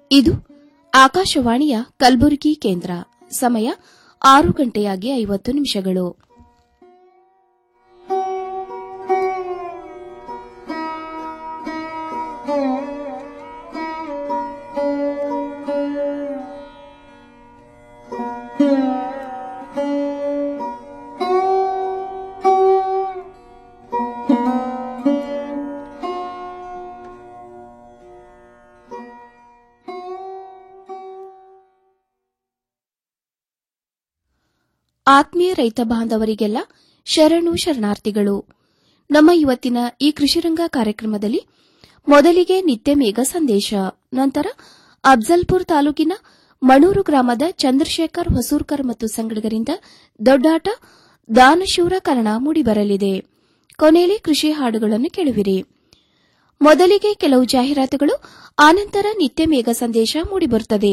ಇದು ಆಕಾಶವಾಣಿಯ ಕಲಬುರಗಿ ಕೇಂದ್ರ ಸಮಯ ಆರು ಗಂಟೆಯಾಗಿ ಐವತ್ತು ನಿಮಿಷಗಳು ಆತ್ಮೀಯ ರೈತ ಬಾಂಧವರಿಗೆಲ್ಲ ಶರಣು ಶರಣಾರ್ಥಿಗಳು ನಮ್ಮ ಇವತ್ತಿನ ಈ ಕೃಷಿರಂಗ ಕಾರ್ಯಕ್ರಮದಲ್ಲಿ ಮೊದಲಿಗೆ ನಿತ್ಯ ಮೇಘ ಸಂದೇಶ ನಂತರ ಅಫ್ಜಲ್ಪುರ್ ತಾಲೂಕಿನ ಮಣೂರು ಗ್ರಾಮದ ಚಂದ್ರಶೇಖರ್ ಹೊಸೂರ್ಕರ್ ಮತ್ತು ಸಂಗಡಿಗರಿಂದ ದೊಡ್ಡಾಟ ದಾನಶೂರ ಕರ್ಣ ಮೂಡಿಬರಲಿದೆ ಕೊನೆಯಲ್ಲಿ ಕೃಷಿ ಹಾಡುಗಳನ್ನು ಕೇಳುವಿರಿ ಮೊದಲಿಗೆ ಕೆಲವು ಜಾಹೀರಾತುಗಳು ಆನಂತರ ನಿತ್ಯ ಮೇಘ ಸಂದೇಶ ಮೂಡಿಬರುತ್ತದೆ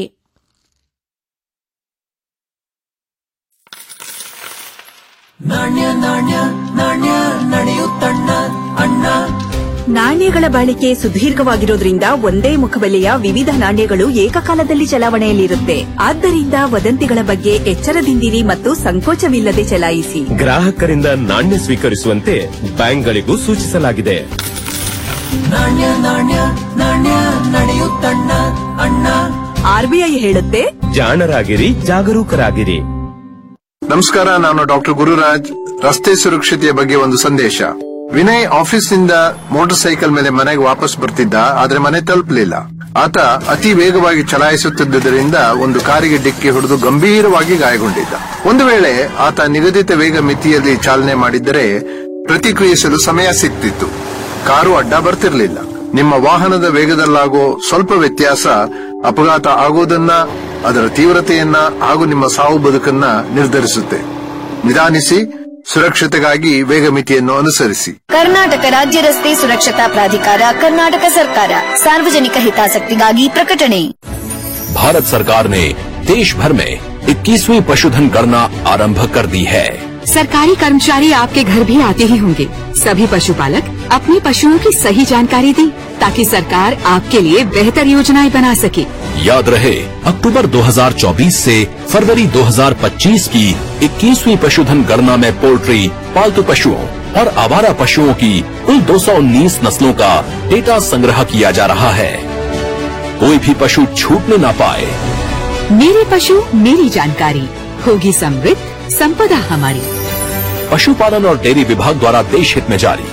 ನಾಣ್ಯ ನಾಣ್ಯ ನಾಣ್ಯ ನಡೆಯುತ್ತಣ್ಣ ಅಣ್ಣ ನಾಣ್ಯಗಳ ಬಾಳಿಕೆ ಸುದೀರ್ಘವಾಗಿರೋದ್ರಿಂದ ಒಂದೇ ಮುಖಬೆಲೆಯ ವಿವಿಧ ನಾಣ್ಯಗಳು ಏಕಕಾಲದಲ್ಲಿ ಚಲಾವಣೆಯಲ್ಲಿರುತ್ತೆ ಆದ್ದರಿಂದ ವದಂತಿಗಳ ಬಗ್ಗೆ ಎಚ್ಚರದಿಂದಿರಿ ಮತ್ತು ಸಂಕೋಚವಿಲ್ಲದೆ ಚಲಾಯಿಸಿ ಗ್ರಾಹಕರಿಂದ ನಾಣ್ಯ ಸ್ವೀಕರಿಸುವಂತೆ ಬ್ಯಾಂಕ್ಗಳಿಗೂ ಸೂಚಿಸಲಾಗಿದೆ ನಾಣ್ಯ ನಾಣ್ಯ ನಾಣ್ಯ ನಡೆಯುತ್ತಣ್ಣ ಅಣ್ಣ ಆರ್ಬಿಐ ಹೇಳುತ್ತೆ ಜಾಣರಾಗಿರಿ ಜಾಗರೂಕರಾಗಿರಿ ನಮಸ್ಕಾರ ನಾನು ಡಾಕ್ಟರ್ ಗುರುರಾಜ್ ರಸ್ತೆ ಸುರಕ್ಷತೆಯ ಬಗ್ಗೆ ಒಂದು ಸಂದೇಶ ವಿನಯ್ ಆಫೀಸ್ನಿಂದ ಮೋಟಾರ್ ಸೈಕಲ್ ಮೇಲೆ ಮನೆಗೆ ವಾಪಸ್ ಬರ್ತಿದ್ದ ಆದ್ರೆ ಮನೆ ತಲುಪಲಿಲ್ಲ ಆತ ಅತಿ ವೇಗವಾಗಿ ಚಲಾಯಿಸುತ್ತಿದ್ದುದರಿಂದ ಒಂದು ಕಾರಿಗೆ ಡಿಕ್ಕಿ ಹೊಡೆದು ಗಂಭೀರವಾಗಿ ಗಾಯಗೊಂಡಿದ್ದ ಒಂದು ವೇಳೆ ಆತ ನಿಗದಿತ ವೇಗ ಮಿತಿಯಲ್ಲಿ ಚಾಲನೆ ಮಾಡಿದ್ದರೆ ಪ್ರತಿಕ್ರಿಯಿಸಲು ಸಮಯ ಸಿಗ್ತಿತ್ತು ಕಾರು ಅಡ್ಡ ಬರ್ತಿರ್ಲಿಲ್ಲ ನಿಮ್ಮ ವಾಹನದ ವೇಗದಲ್ಲಾಗೋ ಸ್ವಲ್ಪ ವ್ಯತ್ಯಾಸ ಅಪಘಾತ ಆಗೋದನ್ನ ಅದರ ತೀವ್ರತೆಯನ್ನ ಹಾಗೂ ನಿಮ್ಮ ಸಾವು ಬದುಕನ್ನ ನಿರ್ಧರಿಸುತ್ತೆ ನಿಧಾನಿಸಿ ಸುರಕ್ಷತೆಗಾಗಿ ವೇಗ ಮಿತಿಯನ್ನು ಅನುಸರಿಸಿ ಕರ್ನಾಟಕ ರಾಜ್ಯ ರಸ್ತೆ ಸುರಕ್ಷತಾ ಪ್ರಾಧಿಕಾರ ಕರ್ನಾಟಕ ಸರ್ಕಾರ ಸಾರ್ವಜನಿಕ ಹಿತಾಸಕ್ತಿಗಾಗಿ ಪ್ರಕಟಣೆ भारत सरकार ने देश भर में 21वीं पशुधन गणना आरंभ कर दी है सरकारी कर्मचारी आपके घर भी आते ही होंगे सभी पशुपालक अपने पशुओं की सही जानकारी दें ताकि सरकार आपके लिए बेहतर योजनाएं बना सके याद रहे अक्टूबर 2024 से फरवरी 2025 की 21वीं पशुधन गणना में पोल्ट्री पालतू पशुओं और आवारा पशुओं की कुल 219 नस्लों का डेटा संग्रह किया जा रहा है कोई भी पशु छूटने ना पाए मेरे पशु मेरी जानकारी होगी समृद्ध संपदा हमारी पशुपालन और डेयरी विभाग द्वारा देश हित में जारी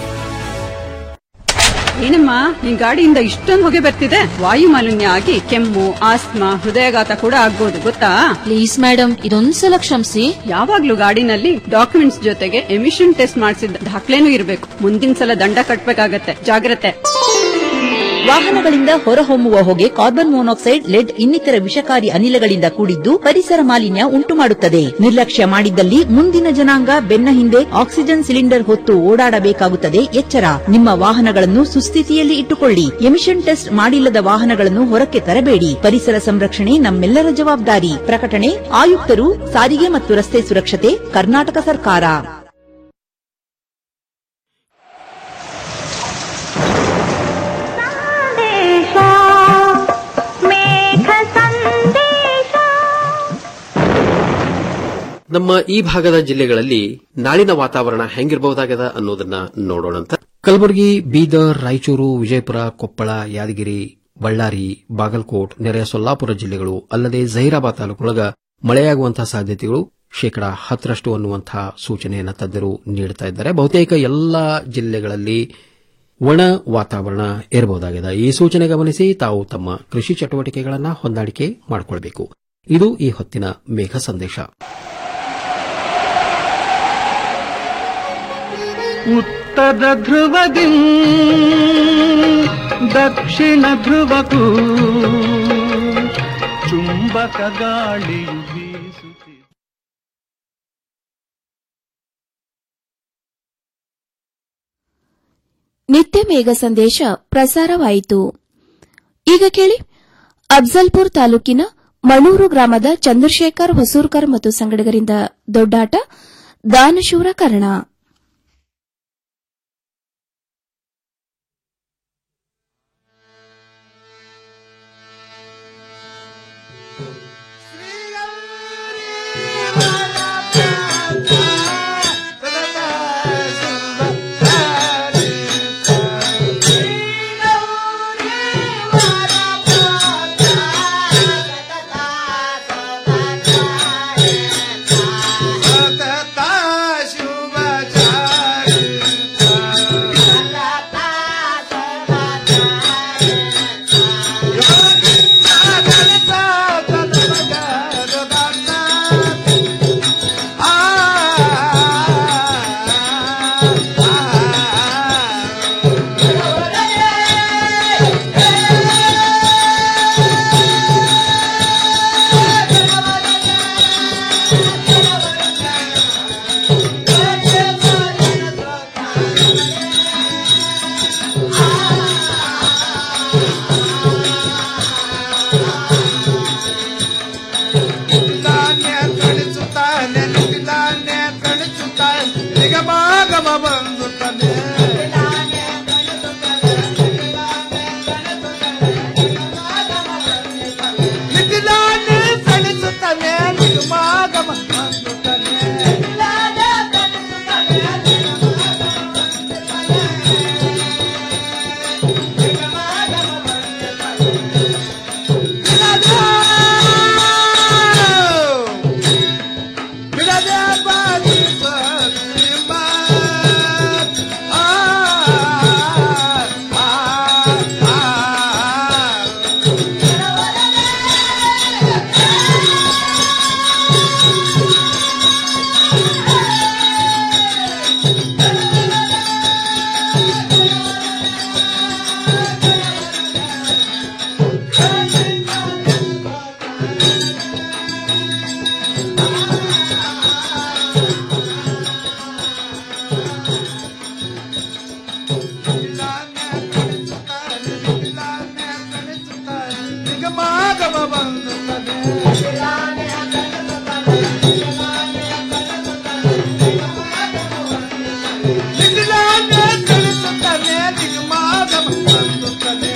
ಏನಮ್ಮ ನಿನ್ ಗಾಡಿಯಿಂದ ಇಷ್ಟೊಂದು ಹೊಗೆ ಬರ್ತಿದೆ ವಾಯು ಮಾಲಿನ್ಯ ಆಗಿ ಕೆಮ್ಮು ಆಸ್ತಮಾ ಹೃದಯಾಘಾತ ಕೂಡ ಆಗ್ಬೋದು ಗೊತ್ತಾ ಪ್ಲೀಸ್ ಮೇಡಮ್ ಇದೊಂದ್ಸಲ ಕ್ಷಮಿಸಿ ಯಾವಾಗ್ಲೂ ಗಾಡಿನಲ್ಲಿ ಡಾಕ್ಯುಮೆಂಟ್ಸ್ ಜೊತೆಗೆ ಎಮಿಷನ್ ಟೆಸ್ಟ್ ಮಾಡಿಸಿದ ದಾಖಲೆನೂ ಇರಬೇಕು ಮುಂದಿನ ಸಲ ದಂಡ ಕಟ್ಬೇಕಾಗತ್ತೆ ಜಾಗ್ರತೆ ವಾಹನಗಳಿಂದ ಹೊರಹೊಮ್ಮುವ ಹೊಗೆ ಕಾರ್ಬನ್ ಮೊನಾಕ್ಸೈಡ್ ಲೆಡ್ ಇನ್ನಿತರ ವಿಷಕಾರಿ ಅನಿಲಗಳಿಂದ ಕೂಡಿದ್ದು ಪರಿಸರ ಮಾಲಿನ್ಯ ಉಂಟುಮಾಡುತ್ತದೆ ನಿರ್ಲಕ್ಷ್ಯ ಮಾಡಿದ್ದಲ್ಲಿ ಮುಂದಿನ ಜನಾಂಗ ಬೆನ್ನ ಹಿಂದೆ ಆಕ್ಸಿಜನ್ ಸಿಲಿಂಡರ್ ಹೊತ್ತು ಓಡಾಡಬೇಕಾಗುತ್ತದೆ ಎಚ್ಚರ ನಿಮ್ಮ ವಾಹನಗಳನ್ನು ಸುಸ್ಥಿತಿಯಲ್ಲಿ ಇಟ್ಟುಕೊಳ್ಳಿ ಎಮಿಷನ್ ಟೆಸ್ಟ್ ಮಾಡಿಲ್ಲದ ವಾಹನಗಳನ್ನು ಹೊರಕ್ಕೆ ತರಬೇಡಿ ಪರಿಸರ ಸಂರಕ್ಷಣೆ ನಮ್ಮೆಲ್ಲರ ಜವಾಬ್ದಾರಿ ಪ್ರಕಟಣೆ ಆಯುಕ್ತರು ಸಾರಿಗೆ ಮತ್ತು ರಸ್ತೆ ಸುರಕ್ಷತೆ ಕರ್ನಾಟಕ ಸರ್ಕಾರ ನಮ್ಮ ಈ ಭಾಗದ ಜಿಲ್ಲೆಗಳಲ್ಲಿ ನಾಳಿನ ವಾತಾವರಣ ಹೆಂಗಿರಬಹುದಾಗದ ಅನ್ನೋದನ್ನ ನೋಡೋಣಂತ ಕಲಬುರಗಿ ಬೀದರ್ ರಾಯಚೂರು ವಿಜಯಪುರ ಕೊಪ್ಪಳ ಯಾದಗಿರಿ ಬಳ್ಳಾರಿ ಬಾಗಲಕೋಟ್ ನೆರೆಯ ಸೊಲ್ಲಾಪುರ ಜಿಲ್ಲೆಗಳು ಅಲ್ಲದೆ ಜಹೀರಾಬಾದ್ ತಾಲೂಕೊಳಗ ಮಳೆಯಾಗುವಂತಹ ಸಾಧ್ಯತೆಗಳು ಶೇಕಡಾ ಹತ್ತರಷ್ಟು ಅನ್ನುವಂತಹ ಸೂಚನೆಯನ್ನು ತಜ್ಞರು ನೀಡುತ್ತಾ ಇದ್ದಾರೆ ಬಹುತೇಕ ಎಲ್ಲಾ ಜಿಲ್ಲೆಗಳಲ್ಲಿ ಒಣ ವಾತಾವರಣ ಇರಬಹುದಾಗಿದೆ ಈ ಸೂಚನೆ ಗಮನಿಸಿ ತಾವು ತಮ್ಮ ಕೃಷಿ ಚಟುವಟಿಕೆಗಳನ್ನು ಹೊಂದಾಣಿಕೆ ಮಾಡಿಕೊಳ್ಳಬೇಕು ಇದು ಈ ಹೊತ್ತಿನ ಮೇಘ ಸಂದೇಶ ಉತ್ತರ ಧ್ರುವದಿ ದಕ್ಷಿಣ ಧ್ರುವಕ್ಕೂ ಚುಂಬಕ ಗಾಳಿಯು ಬೀಸುತ್ತಿದೆ ನಿತ್ಯ ಮೇಘ ಸಂದೇಶ ಪ್ರಸಾರವಾಯಿತು ಈಗ ಕೇಳಿ ಅಫ್ಜಲ್ಪುರ್ ತಾಲೂಕಿನ ಮಣೂರು ಗ್ರಾಮದ ಚಂದ್ರಶೇಖರ್ ಹೊಸೂರ್ಕರ್ ಮತ್ತು ಸಂಗಡಿಗರಿಂದ ದೊಡ್ಡಾಟ ದಾನಶೂರ ಕರ್ಣ ನಿಗಮಾಗಮ ಬಂದುತ್ತದೆ ನಿಖಿಲಾನೆ ಕಳಿಸುತ್ತಾನೆ ನಿಗಮಾಗಮ ಬಂದುತ್ತದೆ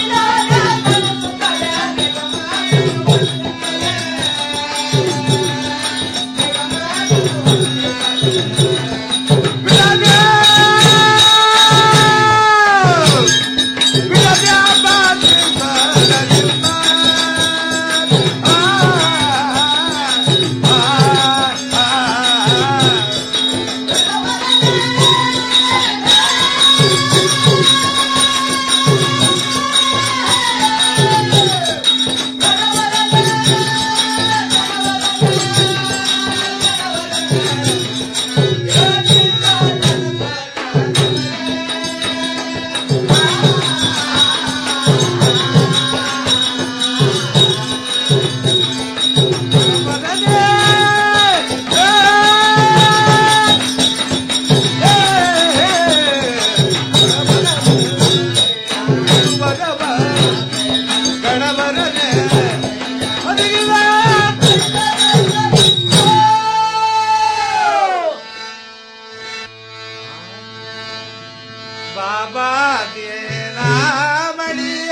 ಬಾಬಾ ದೇನ ಮಳಿಯ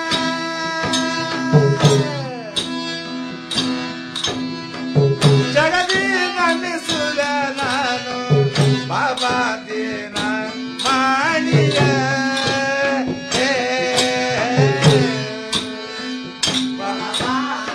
ಜಗದಿ ನಂಬಿಸುವ ನಾನು ಬಾಬಾ ದೇನ ಮಾಡಿಯ ಏ, ಬಾಬಾ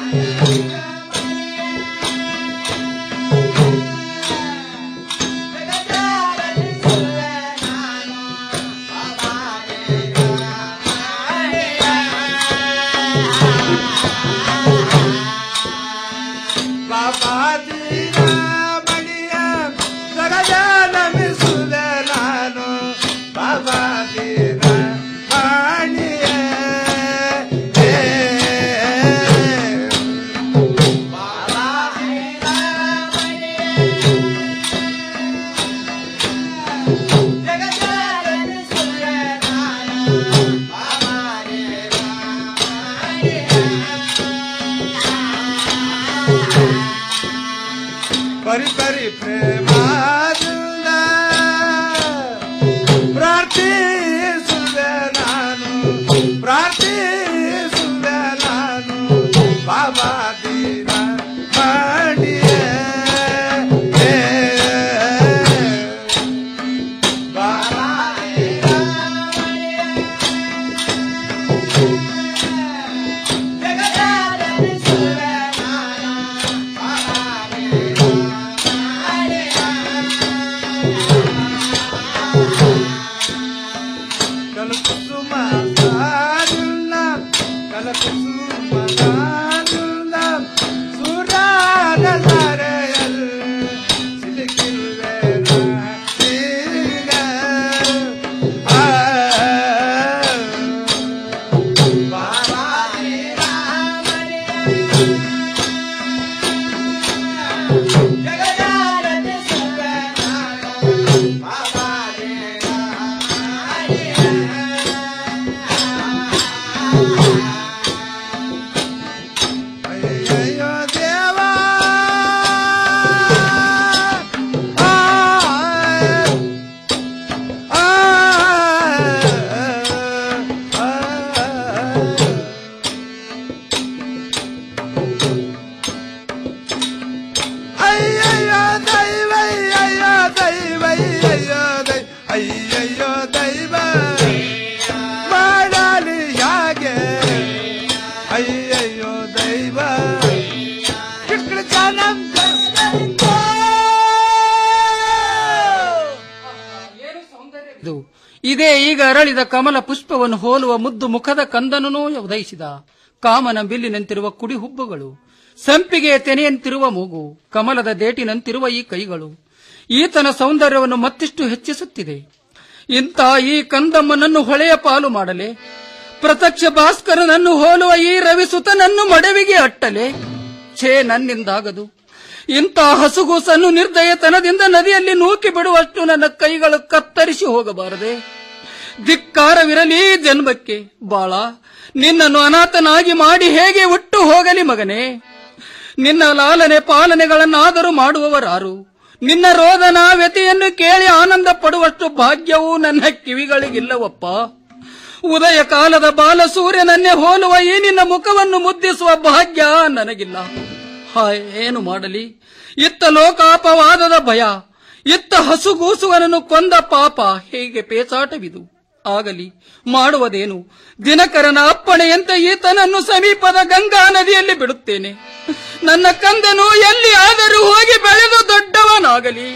ಬಾಬಾ ದೀನ ಮಣಿಯ ಜಗಜಾಲ ಮಿಸುವ ನಾನು ಬಾಬಾ ದೀನ ಮಣಿಯ ಏ, ಬಾಬಾ ದೀನ ಜಗಜಾಲ ಮಿಸುವ ನಾನು ಬಾಬಾ ದೀನ ಪರಿ ಪರಿ ಪ್ರೇಮಾದಿಂದ ಪ್ರಾರ್ಥಿಸುವೆ ನಾನು ಪ್ರಾರ್ಥಿಸುವೆ ನಾನು ಬಾಬಾ ದೀನ ಮಾಡಿಯೇ ಏ, ಬಾಬಾ ದೀನ ಕಲಕುಸುಮ ಸಾರುಣ ಕಲಕುಸುಮ ಸಾರುಣ ಸುರಾದ ಸರೆಯಲ್ ಸಿಲುಕಿರುವೆ ನಾನೀಗ. ಆ, ಬಾಬಾ ಅಯ್ಯಯ್ಯೋ ದೇವಾ ಆ, ಆ, ಆ, ಅಯ್ಯಯ್ಯೋ ದೈವೈ ಅಯ್ಯೋ ದೈವೈ ಅಯ್ಯೋ ದೈ ಅಯ್ಯಯ್ಯೋ ದೈವ ಮಾಡಲಿ ಯಾಗೆ ಅಯ್ಯಯ್ಯೋ ದೈವ ಚಿಕ್ಕ ಜನಂ ಇದು ಇದೇ ಈಗ ಅರಳಿದ ಕಮಲ ಪುಷ್ಪವನ್ನು ಹೋಲುವ ಮುದ್ದು ಮುಖದ ಕಂದನೂ ಉದಯಿಸಿದ ಕಾಮನ ಬಿಲ್ಲಿನಂತಿರುವ ಕುಡಿ ಹುಬ್ಬುಗಳು ಸಂಪಿಗೆ ತೆನೆಯಂತಿರುವ ಮೂಗು ಕಮಲದ ದೇಟಿನಂತಿರುವ ಈ ಕೈಗಳು ಈತನ ಸೌಂದರ್ಯವನ್ನು ಮತ್ತಿಷ್ಟು ಹೆಚ್ಚಿಸುತ್ತಿದೆ ಇಂಥ ಈ ಕಂದಮ್ಮನನ್ನು ಹೊಳೆಯ ಪಾಲು ಮಾಡಲೆ ಪ್ರತ್ಯಕ್ಷ ಭಾಸ್ಕರನನ್ನು ಹೋಲುವ ಈ ರವಿಸುತನನ್ನು ಮಡವಿಗೆ ಅಟ್ಟಲೆ ಛೇ ನನ್ನಿಂದಾಗದು ಇಂಥ ಹಸುಗೂಸನ್ನು ನಿರ್ದಯತನದಿಂದ ನದಿಯಲ್ಲಿ ನೂಕಿ ಬಿಡುವಷ್ಟು ನನ್ನ ಕೈಗಳು ಕತ್ತರಿಸಿ ಹೋಗಬಾರದೆ ಧಿಕ್ಕಾರವಿರಲಿ ಜನ್ಮಕ್ಕೆ ಬಾಳ ನಿನ್ನನ್ನು ಅನಾಥನಾಗಿ ಮಾಡಿ ಹೇಗೆ ಹುಟ್ಟು ಹೋಗಲಿ ಮಗನೇ ನಿನ್ನ ಲಾಲನೆ ಪಾಲನೆಗಳನ್ನಾದರೂ ಮಾಡುವವರಾರು ನಿನ್ನ ರೋದನ ವ್ಯತೆಯನ್ನು ಕೇಳಿ ಆನಂದ ಪಡುವಷ್ಟು ಭಾಗ್ಯವೂ ನನ್ನ ಕಿವಿಗಳಿಗಿಲ್ಲವಪ್ಪ ಉದಯ ಕಾಲದ ಬಾಲ ಸೂರ್ಯನನ್ನೇ ಹೋಲುವ ಈ ನಿನ್ನ ಮುಖವನ್ನು ಮುದ್ದಿಸುವ ಭಾಗ್ಯ ನನಗಿಲ್ಲ ಹಾಯ್ ಏನು ಮಾಡಲಿ ಇತ್ತ ಲೋಕಾಪವಾದದ ಭಯ ಇತ್ತ ಹಸುಗೂಸುವನನ್ನು ಕೊಂದ ಪಾಪ ಹೇಗೆ ಪೇಚಾಟವಿದು ಆಗಲಿ ಮಾಡುವುದೇನು ದಿನಕರನ ಅಪ್ಪಣೆಯಂತೆ ಈತನನ್ನು ಸಮೀಪದ ಗಂಗಾ ನದಿಯಲ್ಲಿ ಬಿಡುತ್ತೇನೆ ನನ್ನ ಕಂದನು ಎಲ್ಲಿ ಆದರೂ ಹೋಗಿ ಬೆಳೆದು ದೊಡ್ಡವನಾಗಲಿ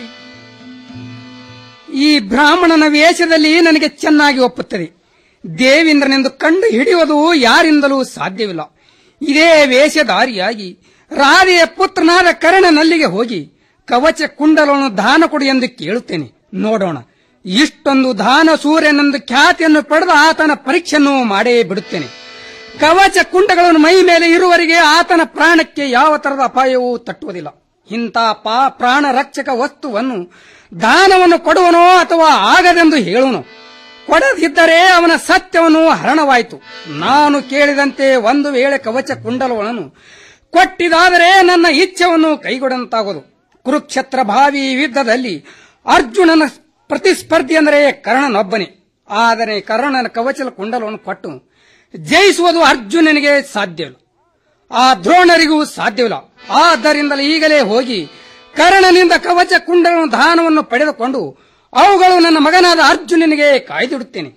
ಈ ಬ್ರಾಹ್ಮಣನ ವೇಷದಲ್ಲಿ ನನಗೆ ಚೆನ್ನಾಗಿ ಒಪ್ಪುತ್ತದೆ ದೇವೇಂದ್ರನೆಂದು ಕಂಡು ಹಿಡಿಯುವುದು ಯಾರಿಂದಲೂ ಸಾಧ್ಯವಿಲ್ಲ ಇದೇ ವೇಷಧಾರಿಯಾಗಿ ರಾಧೆಯ ಪುತ್ರನಾದ ಕರ್ಣನಲ್ಲಿಗೆ ಹೋಗಿ ಕವಚ ಕುಂಡಲವನ್ನು ದಾನ ಕೊಡು ಎಂದು ಕೇಳುತ್ತೇನೆ ನೋಡೋಣ ಇಷ್ಟೊಂದು ದಾನ ಸೂರ್ಯನೆಂದು ಖ್ಯಾತಿಯನ್ನು ಪಡೆದ ಆತನ ಪರೀಕ್ಷೆಯನ್ನು ಮಾಡೇ ಬಿಡುತ್ತೇನೆ ಕವಚ ಕುಂಡಗಳನ್ನು ಮೈ ಮೇಲೆ ಇರುವವರೆಗೆ ಆತನ ಪ್ರಾಣಕ್ಕೆ ಯಾವ ತರದ ಅಪಾಯವೂ ತಟ್ಟುವುದಿಲ್ಲ ಇಂಥ ಪಾ ಪ್ರಾಣ ರಕ್ಷಕ ವಸ್ತುವನ್ನು ದಾನವನ್ನು ಕೊಡುವನೋ ಅಥವಾ ಆಗದೆಂದು ಹೇಳುವನು ಕೊಡದಿದ್ದರೆ ಅವನ ಸತ್ಯವನ್ನು ಹರಣವಾಯಿತು ನಾನು ಕೇಳಿದಂತೆ ಒಂದು ವೇಳೆ ಕವಚ ಕುಂಡಲವನ್ನು ಕೊಟ್ಟಿದಾದರೆ ನನ್ನ ಇಚ್ಛೆಯನ್ನು ಕೈಗೊಡಂತಾಗೋದು ಕುರುಕ್ಷೇತ್ರ ಭಾವಿ ಯುದ್ಧದಲ್ಲಿ ಅರ್ಜುನನ ಪ್ರತಿಸ್ಪರ್ಧಿ ಅಂದರೆ ಕರ್ಣನೊಬ್ಬನೇ ಆದರೆ ಕರ್ಣನ ಕವಚಲ ಕುಂಡಲವನ್ನು ಕೊಟ್ಟು ಜಯಿಸುವುದು ಅರ್ಜುನನಿಗೆ ಸಾಧ್ಯವಿಲ್ಲ ಆ ದ್ರೋಣರಿಗೂ ಸಾಧ್ಯವಿಲ್ಲ ಆದ್ದರಿಂದಲೇ ಈಗಲೇ ಹೋಗಿ ಕರ್ಣನಿಂದ ಕವಚ ಕುಂಡಲ ದಾನವನ್ನು ಪಡೆದುಕೊಂಡು ಅವುಗಳು ನನ್ನ ಮಗನಾದ ಅರ್ಜುನನಿಗೆ ಕಾಯ್ದಿಡುತ್ತೇನೆ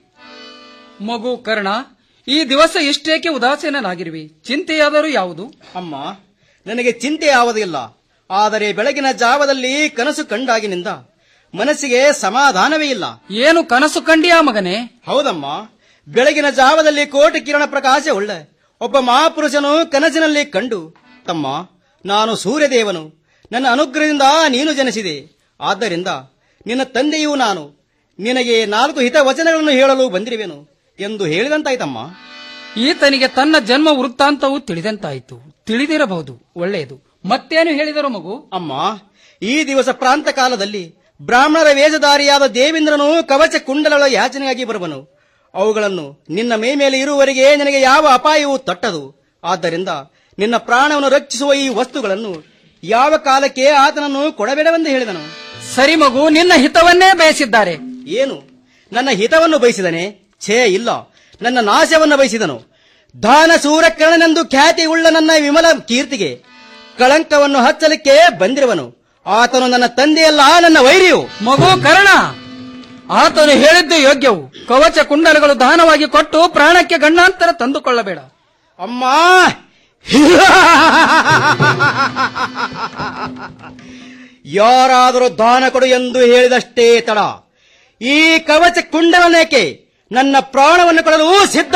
ಮಗು ಕರ್ಣ ಈ ದಿವಸ ಇಷ್ಟೇಕೆ ಉದಾಸೀನನಾಗಿರುವೆ ಚಿಂತೆಯಾದರೂ ಯಾವುದು ಅಮ್ಮ ನನಗೆ ಚಿಂತೆ ಯಾವುದಿಲ್ಲ ಆದರೆ ಬೆಳಗಿನ ಜಾವದಲ್ಲಿ ಕನಸು ಕಂಡಾಗಿನಿಂದ ಮನಸ್ಸಿಗೆ ಸಮಾಧಾನವೇ ಇಲ್ಲ ಏನು ಕನಸು ಕಂಡಿಯಾ ಮಗನೇ ಹೌದಮ್ಮ ಬೆಳಗಿನ ಜಾವದಲ್ಲಿ ಕೋಟಿ ಕಿರಣ ಪ್ರಕಾಶ ಉಳ್ಳ ಒಬ್ಬ ಮಹಾಪುರುಷನು ಕನಸಿನಲ್ಲಿ ಕಂಡು ತಮ್ಮ ನಾನು ಸೂರ್ಯದೇವನು ನನ್ನ ಅನುಗ್ರಹದಿಂದ ನೀನು ಜನಿಸಿದೆ ಆದ್ದರಿಂದ ನಿನ್ನ ತಂದೆಯೂ ನಾನು ನಿನಗೆ ನಾಲ್ಕು ಹಿತವಚನಗಳನ್ನು ಹೇಳಲು ಬಂದಿರುವೆನು ಎಂದು ಹೇಳಿದಂತಾಯ್ತಮ್ಮ ಈತನಿಗೆ ತನ್ನ ಜನ್ಮ ವೃತ್ತಾಂತವು ತಿಳಿದಂತಾಯಿತು ತಿಳಿದಿರಬಹುದು ಒಳ್ಳೆಯದು ಮತ್ತೇನು ಹೇಳಿದರು ಮಗು ಅಮ್ಮ ಈ ದಿವಸ ಪ್ರಾಂತ ಕಾಲದಲ್ಲಿ ಬ್ರಾಹ್ಮಣರ ವೇಷಧಾರಿಯಾದ ದೇವೇಂದ್ರನು ಕವಚ ಕುಂಡಲಗಳ ಯಾಚನೆಯಾಗಿ ಬರುವನು ಅವುಗಳನ್ನು ನಿನ್ನ ಮೈ ಮೇಲೆ ಇರುವವರೆಗೆ ನಿನಗೆ ಯಾವ ಅಪಾಯವೂ ತಟ್ಟದು ಆದ್ದರಿಂದ ನಿನ್ನ ಪ್ರಾಣವನ್ನು ರಕ್ಷಿಸುವ ಈ ವಸ್ತುಗಳನ್ನು ಯಾವ ಕಾಲಕ್ಕೆ ಆತನನ್ನು ಕೊಡಬೇಡವೆಂದು ಹೇಳಿದನು ಸರಿ ಮಗು ನಿನ್ನ ಹಿತವನ್ನೇ ಬಯಸಿದ್ದಾರೆ ಏನು ನನ್ನ ಹಿತವನ್ನು ಬಯಸಿದನೆ ಛೇ ಇಲ್ಲ ನನ್ನ ನಾಶವನ್ನು ಬಯಸಿದನು ದಾನ ಸೂರಕರ್ಣನೆಂದು ಖ್ಯಾತಿ ಉಳ್ಳ ನನ್ನ ವಿಮಲ ಕೀರ್ತಿಗೆ ಕಳಂಕವನ್ನು ಹಚ್ಚಲಿಕ್ಕೆ ಬಂದಿರುವನು ಆತನು ನನ್ನ ತಂದೆಯಲ್ಲ ನನ್ನ ವೈರಿಯು ಮಗು ಕರ್ಣ ಆತನು ಹೇಳಿದ್ದು ಯೋಗ್ಯವು ಕವಚ ಕುಂಡಲಗಳು ದಾನವಾಗಿ ಕೊಟ್ಟು ಪ್ರಾಣಕ್ಕೆ ಗಂಡಾಂತರ ತಂದುಕೊಳ್ಳಬೇಡ ಅಮ್ಮ ಯಾರಾದರೂ ದಾನ ಕೊಡು ಎಂದು ಹೇಳಿದಷ್ಟೇ ತಡ ಈ ಕವಚ ಕುಂಡಲನೇಕೆ ನನ್ನ ಪ್ರಾಣವನ್ನು ಕೊಡಲು ಸಿದ್ಧ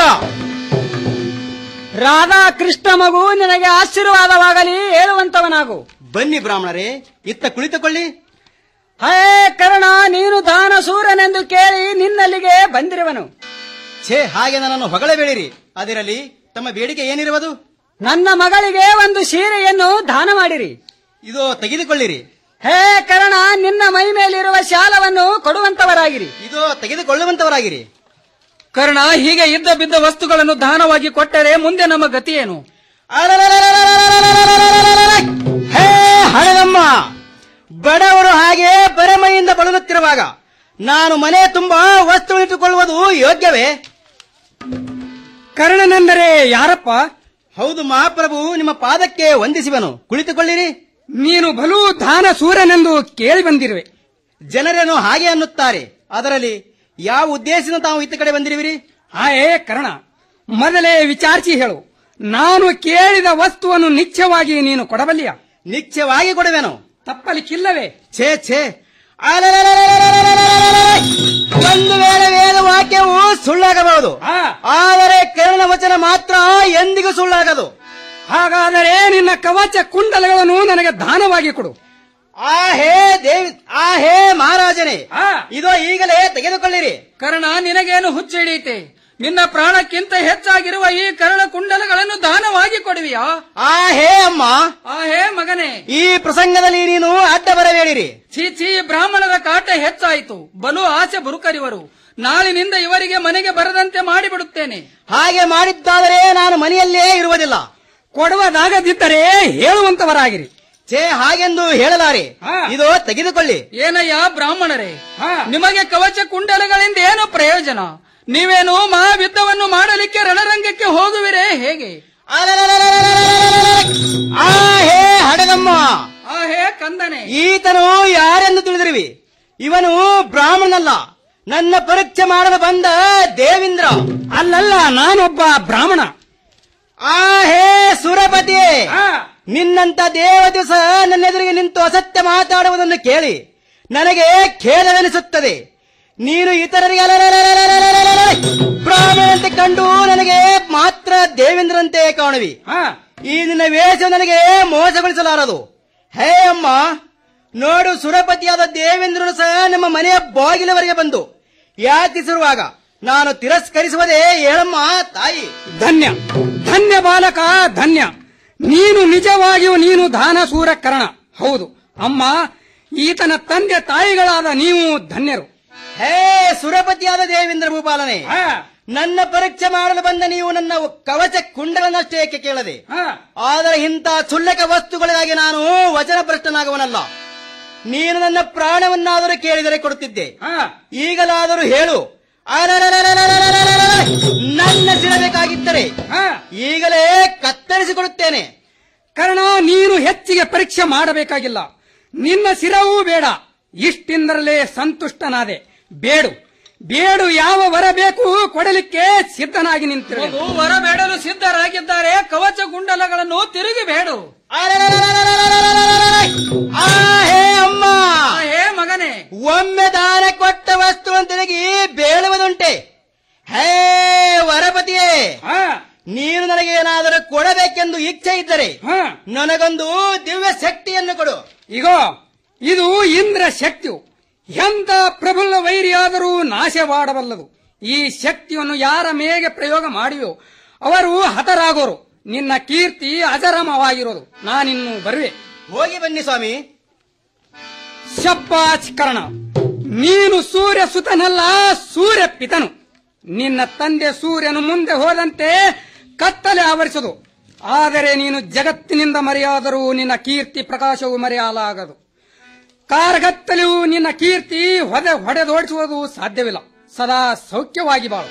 ರಾಧಾ ಕೃಷ್ಣ ಮಗು ನಿನಗೆ ಆಶೀರ್ವಾದವಾಗಲಿ ಹೇಳುವಂತವನಾಗು ಬನ್ನಿ ಬ್ರಾಹ್ಮಣರೇ ಇತ್ತ ಕುಳಿತುಕೊಳ್ಳಿ ಹೇ ಕರ್ಣ ನೀನು ದಾನ ಸೂರನೆಂದು ಕೇಳಿ ನಿನ್ನಲ್ಲಿಗೆ ಬಂದಿರುವನು ಛೇ ಹಾಗೆ ನನ್ನನ್ನು ಹೊಗಳಬೇಡಿರಿ ಅದಿರಲಿ ತಮ್ಮ ಬೇಡಿಕೆ ಏನಿರುವುದು ನನ್ನ ಮಗಳಿಗೆ ಒಂದು ಸೀರೆಯನ್ನು ದಾನ ಮಾಡಿರಿ ಇದು ತೆಗೆದುಕೊಳ್ಳಿರಿ ಹೇ ಕರ್ಣ ನಿನ್ನ ಮೈ ಮೇಲಿರುವ ಶಾಲವನ್ನು ಕೊಡುವಂತವರಾಗಿರಿ ಇದು ತೆಗೆದುಕೊಳ್ಳುವಂತವರಾಗಿರಿ ಕರ್ಣ ಹೀಗೆ ಇದ್ದ ಬಿದ್ದ ವಸ್ತುಗಳನ್ನು ದಾನವಾಗಿ ಕೊಟ್ಟರೆ ಮುಂದೆ ನಮ್ಮ ಗತಿಯೇನು ಹೇ ಹಣದಮ್ಮ ಬಡವರು ಹಾಗೆ ಬರಮೈಯಿಂದ ಬಳಲುತ್ತಿರುವಾಗ ನಾನು ಮನೆ ತುಂಬಾ ವಸ್ತು ಇಟ್ಟುಕೊಳ್ಳುವುದು ಯೋಗ್ಯವೇ ಕರ್ಣನೆಂದರೆ ಯಾರಪ್ಪ ಹೌದು ಮಹಾಪ್ರಭು ನಿಮ್ಮ ಪಾದಕ್ಕೆ ವಂದಿಸುವನು ಕುಳಿತುಕೊಳ್ಳಿರಿ ನೀನು ಬಲು ದಾನ ಸೂರನೆಂದು ಕೇಳಿ ಬಂದಿರುವೆ ಜನರೇನು ಹಾಗೆ ಅನ್ನುತ್ತಾರೆ ಅದರಲ್ಲಿ ಯಾವ ಉದ್ದೇಶದಿಂದ ತಾವು ಇತ್ತ ಕಡೆ ಬಂದಿರುವಿರಿ ಆಯೇ ಕರ್ಣ ಮೊದಲೇ ವಿಚಾರಿಸಿ ಹೇಳು ನಾನು ಕೇಳಿದ ವಸ್ತುವನ್ನು ನಿಶ್ಚಯವಾಗಿ ನೀನು ಕೊಡಬಲ್ಲಿಯ ನಿಶ್ಚಯವಾಗಿ ಕೊಡುವೆನು ತಪ್ಪಲಿಕ್ಕಿಲ್ಲವೇ ಛೇ ಛೇ ಒಂದು ವೇಳೆ ವೇದ ವಾಕ್ಯವು ಸುಳ್ಳಾಗಬಹುದು ಆದರೆ ಕರ್ಣ ವಚನ ಮಾತ್ರ ಎಂದಿಗೂ ಸುಳ್ಳಾಗದು ಹಾಗಾದರೆ ನಿನ್ನ ಕವಚ ಕುಂಡಲಗಳನ್ನು ನನಗೆ ದಾನವಾಗಿ ಕೊಡು ಆ ಹೇ ದೇವಿ ಆ ಹೇ ಮಹಾರಾಜನೇ ಇದು ಈಗಲೇ ತೆಗೆದುಕೊಳ್ಳಿರಿ ಕರ್ಣ ನಿನಗೇನು ಹುಚ್ಚ ಹಿಡಿಯುತ್ತೆ ನಿನ್ನ ಪ್ರಾಣಕ್ಕಿಂತ ಹೆಚ್ಚಾಗಿರುವ ಈ ಕರ್ಣ ಕುಂಡಲಗಳನ್ನು ದಾನವಾಗಿ ಕೊಡುವಿಯಾ ಆ ಹೇ ಅಮ್ಮ ಆ ಹೇ ಮಗನೇ ಈ ಪ್ರಸಂಗದಲ್ಲಿ ನೀನು ಅಡ್ಡ ಬರಬೇಡಿರಿ ಛೀ ಛೀ ಬ್ರಾಹ್ಮಣರ ಕಾಟ ಹೆಚ್ಚಾಯಿತು ಬಲು ಆಸೆ ಬುರುಕರಿವರು ನಾಳಿನಿಂದ ಇವರಿಗೆ ಮನೆಗೆ ಬರದಂತೆ ಮಾಡಿಬಿಡುತ್ತೇನೆ ಹಾಗೆ ಮಾಡಿದ್ದಾದರೆ ನಾನು ಮನೆಯಲ್ಲೇ ಇರುವುದಿಲ್ಲ ಕೊಡುವುದಾಗದಿದ್ದರೆ ಹೇಳುವಂತವರಾಗಿರಿ ಛೇ ಹಾಗೆಂದು ಹೇಳಲಾರೆ ಇದು ತೆಗೆದುಕೊಳ್ಳಿ ಏನಯ್ಯ ಬ್ರಾಹ್ಮಣರೇ ನಿಮಗೆ ಕವಚ ಕುಂಡಲಗಳಿಂದ ಏನು ಪ್ರಯೋಜನ ನೀವೇನು ಮಹಾಯುದ್ಧವನ್ನು ಮಾಡಲಿಕ್ಕೆ ರಣರಂಗಕ್ಕೆ ಹೋಗುವಿರೇ ಹೇಗೆ ಆ ಹೇ ಹಡಗಮ್ಮ ಆ ಹೇ ಕಂದನೆ ಈತನು ಯಾರೆಂದು ತಿಳಿದಿರುವಿ ಇವನು ಬ್ರಾಹ್ಮಣನಲ್ಲ ನನ್ನ ಪರೀಕ್ಷೆ ಮಾಡಲು ಬಂದ ದೇವೇಂದ್ರ ಅಲ್ಲಲ್ಲ ನಾನೊಬ್ಬ ಬ್ರಾಹ್ಮಣ ಆ ಹೇ ಸುರಪತಿ ನಿನ್ನಂತ ದೇವ ದಿವಸ ನನ್ನ ಎದುರಿಗೆ ನಿಂತು ಅಸತ್ಯ ಮಾತಾಡುವುದನ್ನು ಕೇಳಿ ನನಗೆ ಖೇದವೆನಿಸುತ್ತದೆ ನೀನು ಇತರರಿಗೆ ಅಲಲಲಲಲಲಲಲಲ ಬ್ರಾಹ್ಮಣಂತೆ ಕಂಡು ನನಗೆ ಮಾತ್ರ ದೇವೇಂದ್ರಂತೆ ಕಾಣುವಿ ಈ ನಿನ್ನ ವೇಷ ನನಗೆ ಮೋಸಗೊಳಿಸಲಾರದು ಹೇ ಅಮ್ಮ ನೋಡು ಸುರಪತಿಯಾದ ದೇವೇಂದ್ರನು ಸಹ ನಮ್ಮ ಮನೆಯ ಬಾಗಿಲವರೆಗೆ ಬಂದು ಯಾಚಿಸಿರುವಾಗ ನಾನು ತಿರಸ್ಕರಿಸುವುದೇ ಹೇಳಮ್ಮ ತಾಯಿ ಧನ್ಯ ಧನ್ಯ ಬಾಲಕ ಧನ್ಯ ನೀನು ನಿಜವಾಗಿಯೂ ನೀನು ದಾನ ಸೂರ ಕರ್ಣ ಹೌದು ಅಮ್ಮ ಈತನ ತಂದೆ ತಾಯಿಗಳಾದ ನೀವು ಧನ್ಯರು ಹೇ ಸುರಪತಿಯಾದ ದೇವೇಂದ್ರ ಭೂಪಾಲನೆ ನನ್ನ ಪರೀಕ್ಷೆ ಮಾಡಲು ಬಂದ ನೀವು ನನ್ನ ಕವಚ ಕುಂಡಲನ್ನಷ್ಟೇ ಏಕೆ ಕೇಳದೆ ಆದರೆ ಇಂಥ ಕ್ಷುಲ್ಲಕ ವಸ್ತುಗಳಿಗಾಗಿ ನಾನು ವಚನ ಭ್ರಷ್ಟನಾಗುವನಲ್ಲ ನೀನು ನನ್ನ ಪ್ರಾಣವನ್ನಾದರೂ ಕೇಳಿದರೆ ಕೊಡುತ್ತಿದ್ದೆ ಈಗಲಾದರೂ ಹೇಳು ಅರರರರರರರರರರ. ನನ್ನ ಸಿಡಬೇಕಾಗಿದ್ದರೆ ಈಗಲೇ ಕತ್ತರಿಸಿಕೊಡುತ್ತೇನೆ ಕರ್ಣ ನೀನು ಹೆಚ್ಚಿಗೆ ಪರೀಕ್ಷೆ ಮಾಡಬೇಕಾಗಿಲ್ಲ ನಿನ್ನ ಸಿರವೂ ಬೇಡ ಇಷ್ಟಿಂದರಲೇ ಸಂತುಷ್ಟನಾದೆ ಬೇಡು ಬೇಡು ಯಾವ ವರ ಬೇಕು ಕೊಡಲಿಕ್ಕೆ ಸಿದ್ಧನಾಗಿ ನಿಂತಿರು ಮಗು ವರ ಬೇಡಲು ಸಿದ್ಧರಾಗಿದ್ದಾರೆ ಕವಚ ಕುಂಡಲಗಳನ್ನು ತಿರುಗಿ ಬೇಡು ಆ ಹೇ ಅಮ್ಮ ಹೇ ಮಗನೇ ಒಮ್ಮೆ ದಾನ ಕೊಟ್ಟ ವಸ್ತುವನ್ನು ತಿರುಗಿ ಬೇಳುವುದುಂಟೆ ಹೇ ವರಪತಿಯೇ ನೀನು ನನಗೆ ಏನಾದರೂ ಕೊಡಬೇಕೆಂದು ಇಚ್ಛೆ ಇದ್ದರೆ ನನಗೊಂದು ದಿವ್ಯ ಶಕ್ತಿಯನ್ನು ಕೊಡು ಇಗೋ ಇದು ಇಂದ್ರ ಶಕ್ತಿಯು ಎಂತ ಪ್ರಬಲ ವೈರಿಯಾದರೂ ನಾಶವಾಡಬಲ್ಲದು ಈ ಶಕ್ತಿಯನ್ನು ಯಾರ ಮೇಗೆ ಪ್ರಯೋಗ ಮಾಡಿಯೋ ಅವರು ಹತರಾಗೋರು ನಿನ್ನ ಕೀರ್ತಿ ಅಜರಮವಾಗಿರೋದು ನಾನಿನ್ನು ಬರುವೆ ಹೋಗಿ ಬನ್ನಿ ಸ್ವಾಮಿ ಶಪ್ಪಾಚ್ ಕರ್ಣ ನೀನು ಸೂರ್ಯ ಸುತನಲ್ಲ ಸೂರ್ಯ ಪಿತನು ನಿನ್ನ ತಂದೆ ಸೂರ್ಯನು ಮುಂದೆ ಹೋದಂತೆ ಕತ್ತಲೆ ಆವರಿಸದು ಆದರೆ ನೀನು ಜಗತ್ತಿನಿಂದ ಮರೆಯಾದರೂ ನಿನ್ನ ಕೀರ್ತಿ ಪ್ರಕಾಶವು ಮರೆಯಲಾಗದು ಕಾರ್ಗತ್ತಲೆಯು ನಿನ್ನ ಕೀರ್ತಿ ಹೊದೆ ಹೊಡೆದೋಡಿಸುವುದು ಸಾಧ್ಯವಿಲ್ಲ ಸದಾ ಸೌಖ್ಯವಾಗಿ ಬಾಳು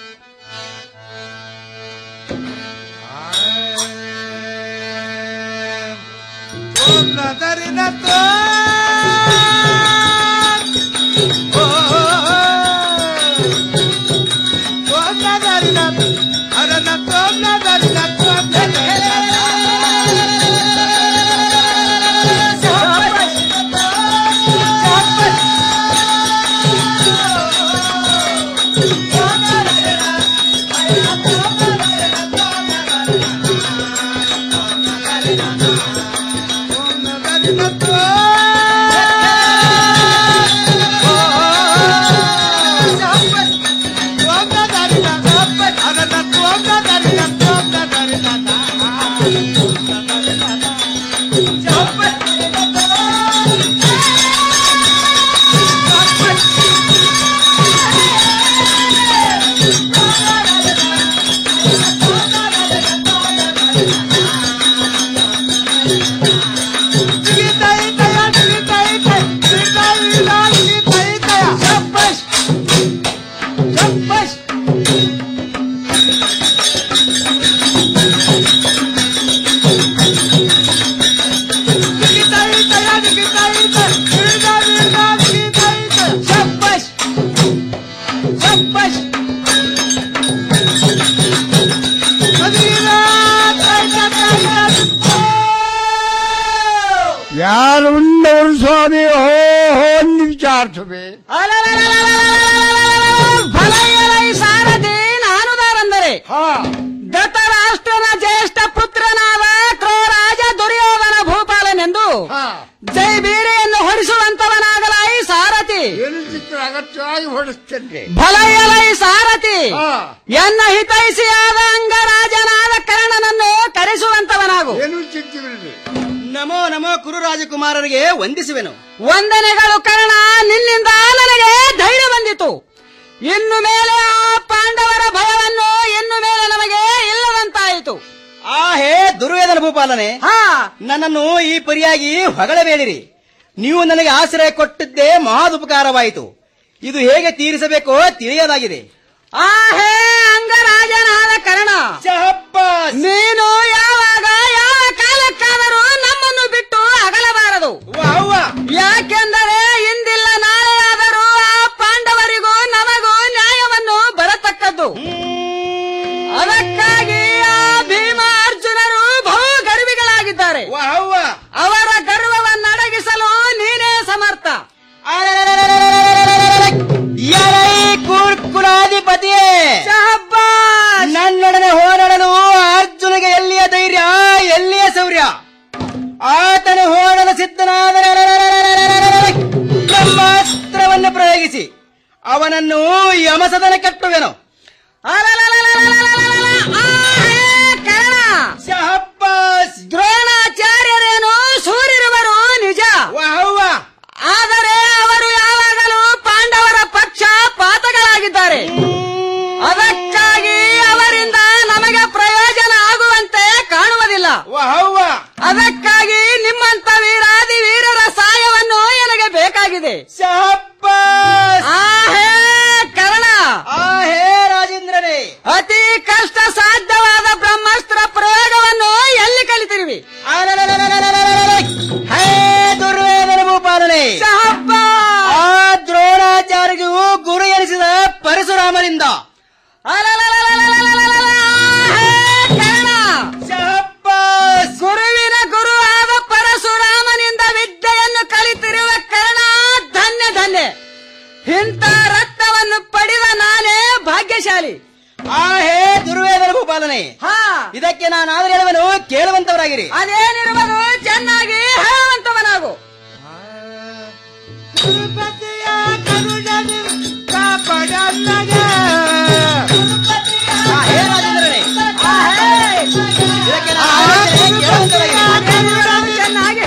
ಯಾರುಂಡವರು ಸ್ವಾಮಿ ಹೋ ಹೋ ವಿಚಾರಿಸುವೆ ಸಾರಥಿ ನಾನುದಾರಂದರೆ ದತ್ತರಾಷ್ಟ್ರನ ಜ್ಯೇಷ್ಠ ಪುತ್ರನಾದ ಕ್ರೋರಾಜ ದುರ್ಯೋಧನ ಭೂಪಾಲನೆಂದು ಜೈ ಬೀರೆಯನ್ನು ಹೊಡಿಸುವಂತವನಾಗಲಾಯಿ ಸಾರಥಿ ಅಗತ್ಯವಾಗಿ ಹೊಡಿಸ್ತೇನೆ ಭಲಯಲೈ ಸಾರಥಿ ಎನ್ನ ಹಿತೈಷಿಯಾದ ಅಂಗರಾಜನಾದ ಕರ್ಣನನ್ನು ಕರೆಸುವಂತವನಾಗು ಏನು ಚಿಂತಿರಲಿ ನಮೋ ನಮೋ ಕುರು ರಾಜಕುಮಾರರಿಗೆ ವಂದಿಸುವೆನು ವಂದನೆಗಳು ಕರ್ಣ ನಿನ್ನಿಂದ ನನಗೆ ಧೈರ್ಯ ಬಂದಿತು ಇನ್ನು ಮೇಲೆ ಆ ಪಾಂಡವರ ಭಯವನ್ನು ಇನ್ನು ಮೇಲೆ ನಮಗೆ ಇಲ್ಲದಂತಾಯಿತು ಆ ಹೇ ದುರ್ವೇದನ ಭೂಪಾಲನೆ ನನ್ನನ್ನು ಈ ಪರಿಯಾಗಿ ಹೊಗಳಬೇಡಿರಿ ನೀವು ನನಗೆ ಆಶ್ರಯ ಕೊಟ್ಟಿದ್ದೇ ಮಹಾದುಪಕಾರವಾಯಿತು ಇದು ಹೇಗೆ ತೀರಿಸಬೇಕೋ ತಿಳಿಯದಾಗಿದೆ ಆ ಹೇ ಅಂಗರಾಜನಾದ ಕರ್ಣ ನೀನು ಯಾವಾಗ ಯಾವ ಕಾಲಕ್ಕಾದರೂ ನಮ್ಮನ್ನು ಬಿಟ್ಟು ಅಗಲಬಾರದು ಯಾಕೆಂದರೆ ಇಂದಿಲ್ಲ ನಾಳೆ ಆದರೂ ಆ ಪಾಂಡವರಿಗೂ ನಮಗೂ ನ್ಯಾಯವನ್ನು ಬರತಕ್ಕದ್ದು ಅದಕ್ಕಾಗಿ ಆ ಭೀಮ ಅರ್ಜುನರು ಬಹು ಗರ್ವಿಗಳಾಗಿದ್ದಾರೆ ಅವರ ಗರ್ವವನ್ನು ಅಡಗಿಸಲು ನೀನೇ ಸಮರ್ಥ ಎಲೈ ಕುರ್ಕುಲಾಧಿಪತಿಯೇ ನನ್ನೊಡನೆ ಹೋರಾಡಲು ಅರ್ಜುನಿಗೆ ಎಲ್ಲಿಯ ಧೈರ್ಯ ಎಲ್ಲಿಯ ಶೌರ್ಯ ಆತನು ಹೋರಾಡಲು ಸಿದ್ಧನಾದರೆ ಬ್ರಹ್ಮಾಸ್ತ್ರವನ್ನು ಪ್ರಯೋಗಿಸಿ ಅವನನ್ನು ಯಮಸದನ ಕಟ್ಟುವೆನು ದ್ರೋಣಾಚಾರ್ಯರೇನು ಸೂರ್ಯರವರು ನಿಜ ಆದರೆ ಅವರು ಯಾವಾಗಲೂ ಪಾಂಡವರ ಪಕ್ಷ ಪಾತಗಳಾಗಿದ್ದಾರೆ ಅದಕ್ಕಾಗಿ ಅವರಿಂದ ನಮಗೆ ಪ್ರಯೋಜನ ಆಗುವಂತೆ ಕಾಣುವುದಿಲ್ಲ ಅದಕ್ಕಾಗಿ ನಿಮ್ಮಂತ ವೀರಾದಿ ವೀರರ ಸಹಾಯವನ್ನು ನನಗೆ ಬೇಕಾಗಿದೆ ಆಹೇ ಕರ್ಣ ಆಹೇ ರಾಜೇಂದ್ರನೇ ಅತಿ ಕಷ್ಟ ಸಾಧ್ಯವಾದ ಬ್ರಹ್ಮಾಸ್ತ್ರ ಪ್ರಯೋಗವನ್ನು ಎಲ್ಲಿ ಕಲಿತಿರುವಿ ಹೇ ದುರ್ವೇದನ ಭೂಪಾಲನೆ ಆ ದ್ರೋಣಾಚಾರ್ಯಗೂ ಗುರು ಎನಿಸಿದ ಪರಶುರಾಮನಿಂದ ಗುರುವಿನ ಗುರು ಆದ ಪರಶುರಾಮನಿಂದ ವಿದ್ಯೆಯನ್ನು ಕಲಿತಿರುವ ಕರ್ಣ ಧನ್ಯ ಧನ್ಯ ಇಂಥ ರತ್ನವನ್ನು ಪಡೆದ ನಾನೇ ಭಾಗ್ಯಶಾಲಿ ಆ ಹೇ ದುರ್ವೇದನ ಭೂಪಾಲನೆ ಇದಕ್ಕೆ ನಾನು ಆದ್ರೆ ಹೇಳುವನು ಕೇಳುವಂತವರಾಗಿರಿ ಅದೇನಿರುವುದು ಚೆನ್ನಾಗಿ ಹೇಳುವಂತವನಾಗು ಆ ಹೇ ರಾಜೇಂದ್ರನೇ ಇದಕ್ಕೆ ನಾನು ಆದ್ರೆ ಕೇಳುವಂತವರಾಗಿರಿ ಚೆನ್ನಾಗಿ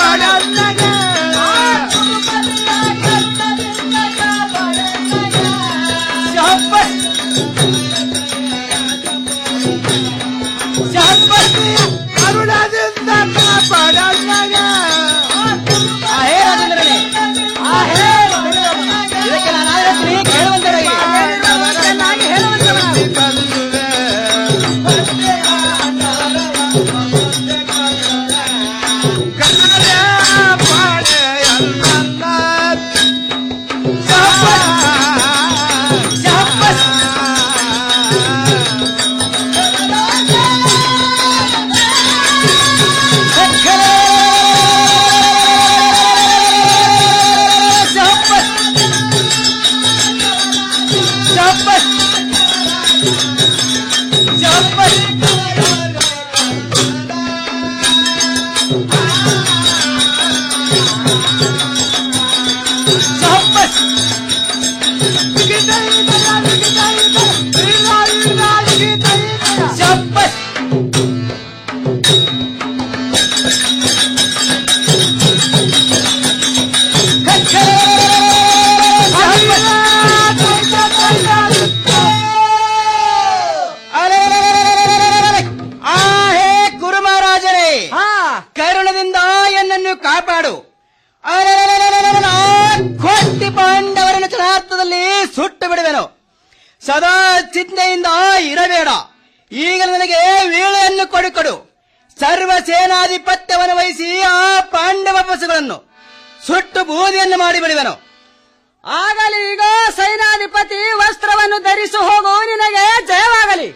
ಆ ಹೇ ರಾಜೇಂದ್ರನೇ ಆ ಹೇ ಇದಕ್ಕೆ ನಾನು ಆದ್ರೆ ಕೇಳುವಂತವರಾಗಿರಿ ಚೆನ್ನಾಗಿ ಹೇಳುವಂತವನಾಗು ಆ ಹೇ ಗುರು ಮಹಾರಾಜರೇ ಕರುಣದಿಂದ ಎನ್ನನ್ನು ಕಾಪಾಡು ಅರೆರೆರೆರೆರೆರೆರೆ, ಆ ಕೋಟಿ ಪಾಂಡವರನ್ನು ಚನಾರ್ಥದಲ್ಲಿ ಸುಟ್ಟು ಬಿಡುವೆನು ಸದಾ ಚಿಂತೆಯಿಂದ ಇರಬೇಡ ಈಗ ನನಗೆ ವೀಳೆಯನ್ನು ಕೊಡುಕೊಡು ಸರ್ವ ಸೇನಾಧಿಪತ್ಯವನ್ನು ವಹಿಸಿ ಆ ಪಾಂಡವ ಪಶುಗಳನ್ನು ಸುಟ್ಟು ಬೂದಿಯನ್ನು ಮಾಡಿ ಬಿಡುವೆನು ಆಗಲಿ ಈಗ ಸೈನಾಧಿಪತಿ ವಸ್ತ್ರವನ್ನು ಧರಿಸಿ ಹೋಗು ನಿನಗೆ ಜಯವಾಗಲಿ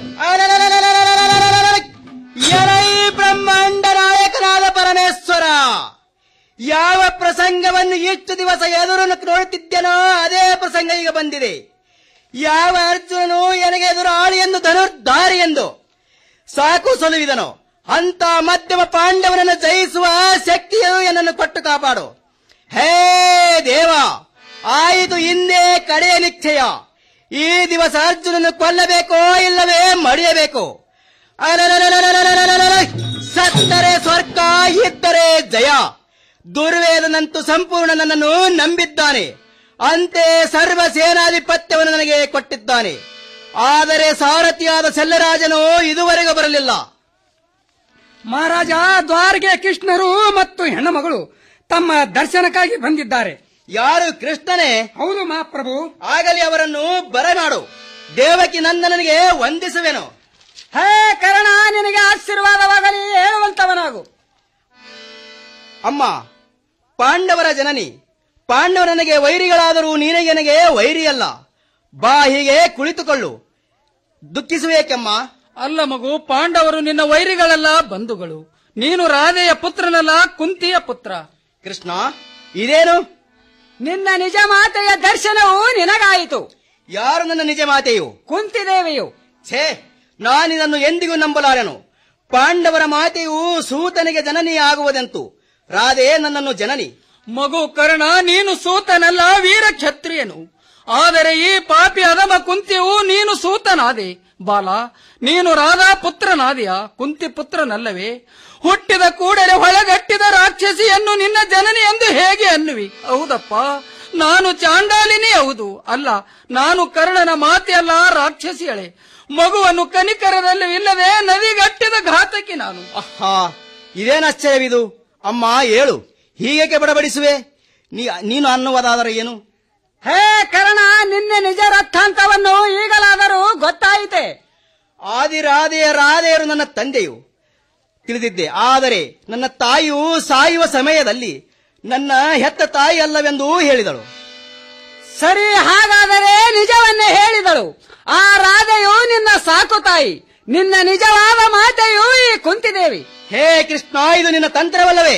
ಎಲೈ ಬ್ರಹ್ಮಾಂಡ ನಾಯಕನಾದ ಪರಮೇಶ್ವರ ಯಾವ ಪ್ರಸಂಗವನ್ನು ಇಷ್ಟು ದಿವಸ ಎದುರು ನೋಡುತ್ತಿದ್ದೇನೋ ಅದೇ ಪ್ರಸಂಗ ಈಗ ಬಂದಿದೆ ಯಾವ ಅರ್ಜುನನು ನನಗೆ ಎದುರು ಆಳಿ ಎಂದು ಧನುರ್ಧಾರಿ ಎಂದು ಸಾಕು ಸಲುವಿದನು ಅಂತ ಮಧ್ಯಮ ಪಾಂಡವನನ್ನು ಜಯಿಸುವ ಶಕ್ತಿಯು ಎನ್ನನ್ನು ಕೊಟ್ಟು ಕಾಪಾಡು ಹೇ ದೇವ ಆಯಿತು ಹಿಂದೆ ಕಡೆಯ ನಿಶ್ಚಯ ಈ ದಿವಸ ಅರ್ಜುನನ್ನು ಕೊಲ್ಲಬೇಕೋ ಇಲ್ಲವೇ ಮಡಿಯಬೇಕು ಅಲಲಲಲಲಲಲಲಲಲ. ಸತ್ತರೆ ಸ್ವರ್ಗ ಇದ್ದರೆ ಜಯ ದುರ್ವೇದನಂತೂ ಸಂಪೂರ್ಣ ನನ್ನನ್ನು ನಂಬಿದ್ದಾನೆ ಅಂತೆ ಸರ್ವ ಸೇನಾಧಿಪತ್ಯವನ್ನು ನನಗೆ ಕೊಟ್ಟಿದ್ದಾನೆ ಆದರೆ ಸಾರಥಿಯಾದ ಸೆಲ್ಲರಾಜನು ಇದುವರೆಗೂ ಬರಲಿಲ್ಲ ಮಹಾರಾಜ ದ್ವಾರಗೆ ಕೃಷ್ಣರು ಮತ್ತು ಹೆಣ್ಣುಮಗಳು ತಮ್ಮ ದರ್ಶನಕ್ಕಾಗಿ ಬಂದಿದ್ದಾರೆ ಯಾರು ಕೃಷ್ಣನೇ ಹೌದು ಮಹಾಪ್ರಭು ಆಗಲಿ ಅವರನ್ನು ಬರಮಾಡು ದೇವಕಿ ನಂದನನಿಗೆ ವಂದಿಸುವೆನು ಹೇ ಕರ್ಣ ನಿನಗೆ ಆಶೀರ್ವಾದವಾಗಲಿ ಹೇಳುವಂತವನಾಗು ಅಮ್ಮ ಪಾಂಡವರ ಜನನಿ ಪಾಂಡವ ನನಗೆ ವೈರಿಗಳಾದರೂ ನೀನೇ ನನಗೆ ವೈರಿಯಲ್ಲ ಬಾ ಹೀಗೆ ಕುಳಿತುಕೊಳ್ಳು ದುಃಖಿಸುವೇಕಮ್ಮ ಅಲ್ಲ ಮಗು ಪಾಂಡವರು ನಿನ್ನ ವೈರಿಗಳಲ್ಲ ಬಂಧುಗಳು ನೀನು ರಾಧೆಯ ಪುತ್ರನಲ್ಲ ಕುಂತಿಯ ಪುತ್ರ ಕೃಷ್ಣ ಇದೇನು ನಿನ್ನ ನಿಜ ಮಾತೆಯ ದರ್ಶನವು ನಿನಗಾಯಿತು ಯಾರು ನನ್ನ ನಿಜ ಮಾತೆಯು ಕುಂತಿದೇವಿಯು ಛೇ ನಾನಿದನ್ನು ಎಂದಿಗೂ ನಂಬಲಾರೆನು ಪಾಂಡವರ ಮಾತೆಯು ಸೂತನಿಗೆ ಜನನಿ ಆಗುವುದೆಂತು ರಾಧೆ ನನ್ನನ್ನು ಜನನಿ ಮಗು ಕರ್ಣ ನೀನು ಸೂತನಲ್ಲ ವೀರ ಕ್ಷತ್ರಿಯನು ಆದರೆ ಈ ಪಾಪಿ ಅಧಮ ಕುಂತಿಯು ನೀನು ಸೂತನಾದೆ ಬಾಲ ನೀನು ರಾಧಾ ಪುತ್ರನಾದೆಯ ಕುಂತಿ ಪುತ್ರನಲ್ಲವೇ ಹುಟ್ಟಿದ ಕೂಡಲೇ ಹೊಳಗಟ್ಟಿದ ರಾಕ್ಷಸಿಯನ್ನು ನಿನ್ನ ಜನನಿ ಎಂದು ಹೇಗೆ ಅನ್ನುವಿ ಹೌದಪ್ಪ ನಾನು ಚಾಂಡಾಲಿನಿ ಹೌದು ಅಲ್ಲ ನಾನು ಕರ್ಣನ ಮಾತೆ ಅಲ್ಲ ರಾಕ್ಷಸಿಯಳೆ ಮಗುವನ್ನು ಕನಿಕರದಲ್ಲಿ ಇಲ್ಲದೆ ನದಿಗಟ್ಟಿದ ಘಾತಕಿ ನಾನು ಹಾ ಇದೇನು ಆಶ್ಚರ್ಯವಿದು ಅಮ್ಮ ಹೇಳು ಹೀಗೇಕೆ ಬಡಬಡಿಸುವೆ ನೀ ನೀನು ಅನ್ನುವುದಾದರೆ ಏನು ಹೇ ಕರ್ಣ ನಿನ್ನ ನಿಜ ರಥಾಂತವನ್ನು ಈಗಲಾದರೂ ಗೊತ್ತಾಯಿತೆ ಆದಿ ರಾಧೆಯ ರಾಧೆಯರು ನನ್ನ ತಂದೆಯು ತಿಳಿದಿದ್ದೆ ಆದರೆ ನನ್ನ ತಾಯಿಯು ಸಾಯುವ ಸಮಯದಲ್ಲಿ ನನ್ನ ಹೆತ್ತ ತಾಯಿ ಅಲ್ಲವೆಂದು ಹೇಳಿದಳು ಸರಿ ಹಾಗಾದರೆ ನಿಜವನ್ನೇ ಹೇಳಿದಳು ಆ ರಾಧೆಯು ನಿನ್ನ ಸಾಕು ತಾಯಿ ನಿನ್ನ ನಿಜವಾದ ಮಾತೆಯು ಈ ಕುಂತಿದೇವಿ ಹೇ ಕೃಷ್ಣ ಇದು ನಿನ್ನ ತಂತ್ರವಲ್ಲವೇ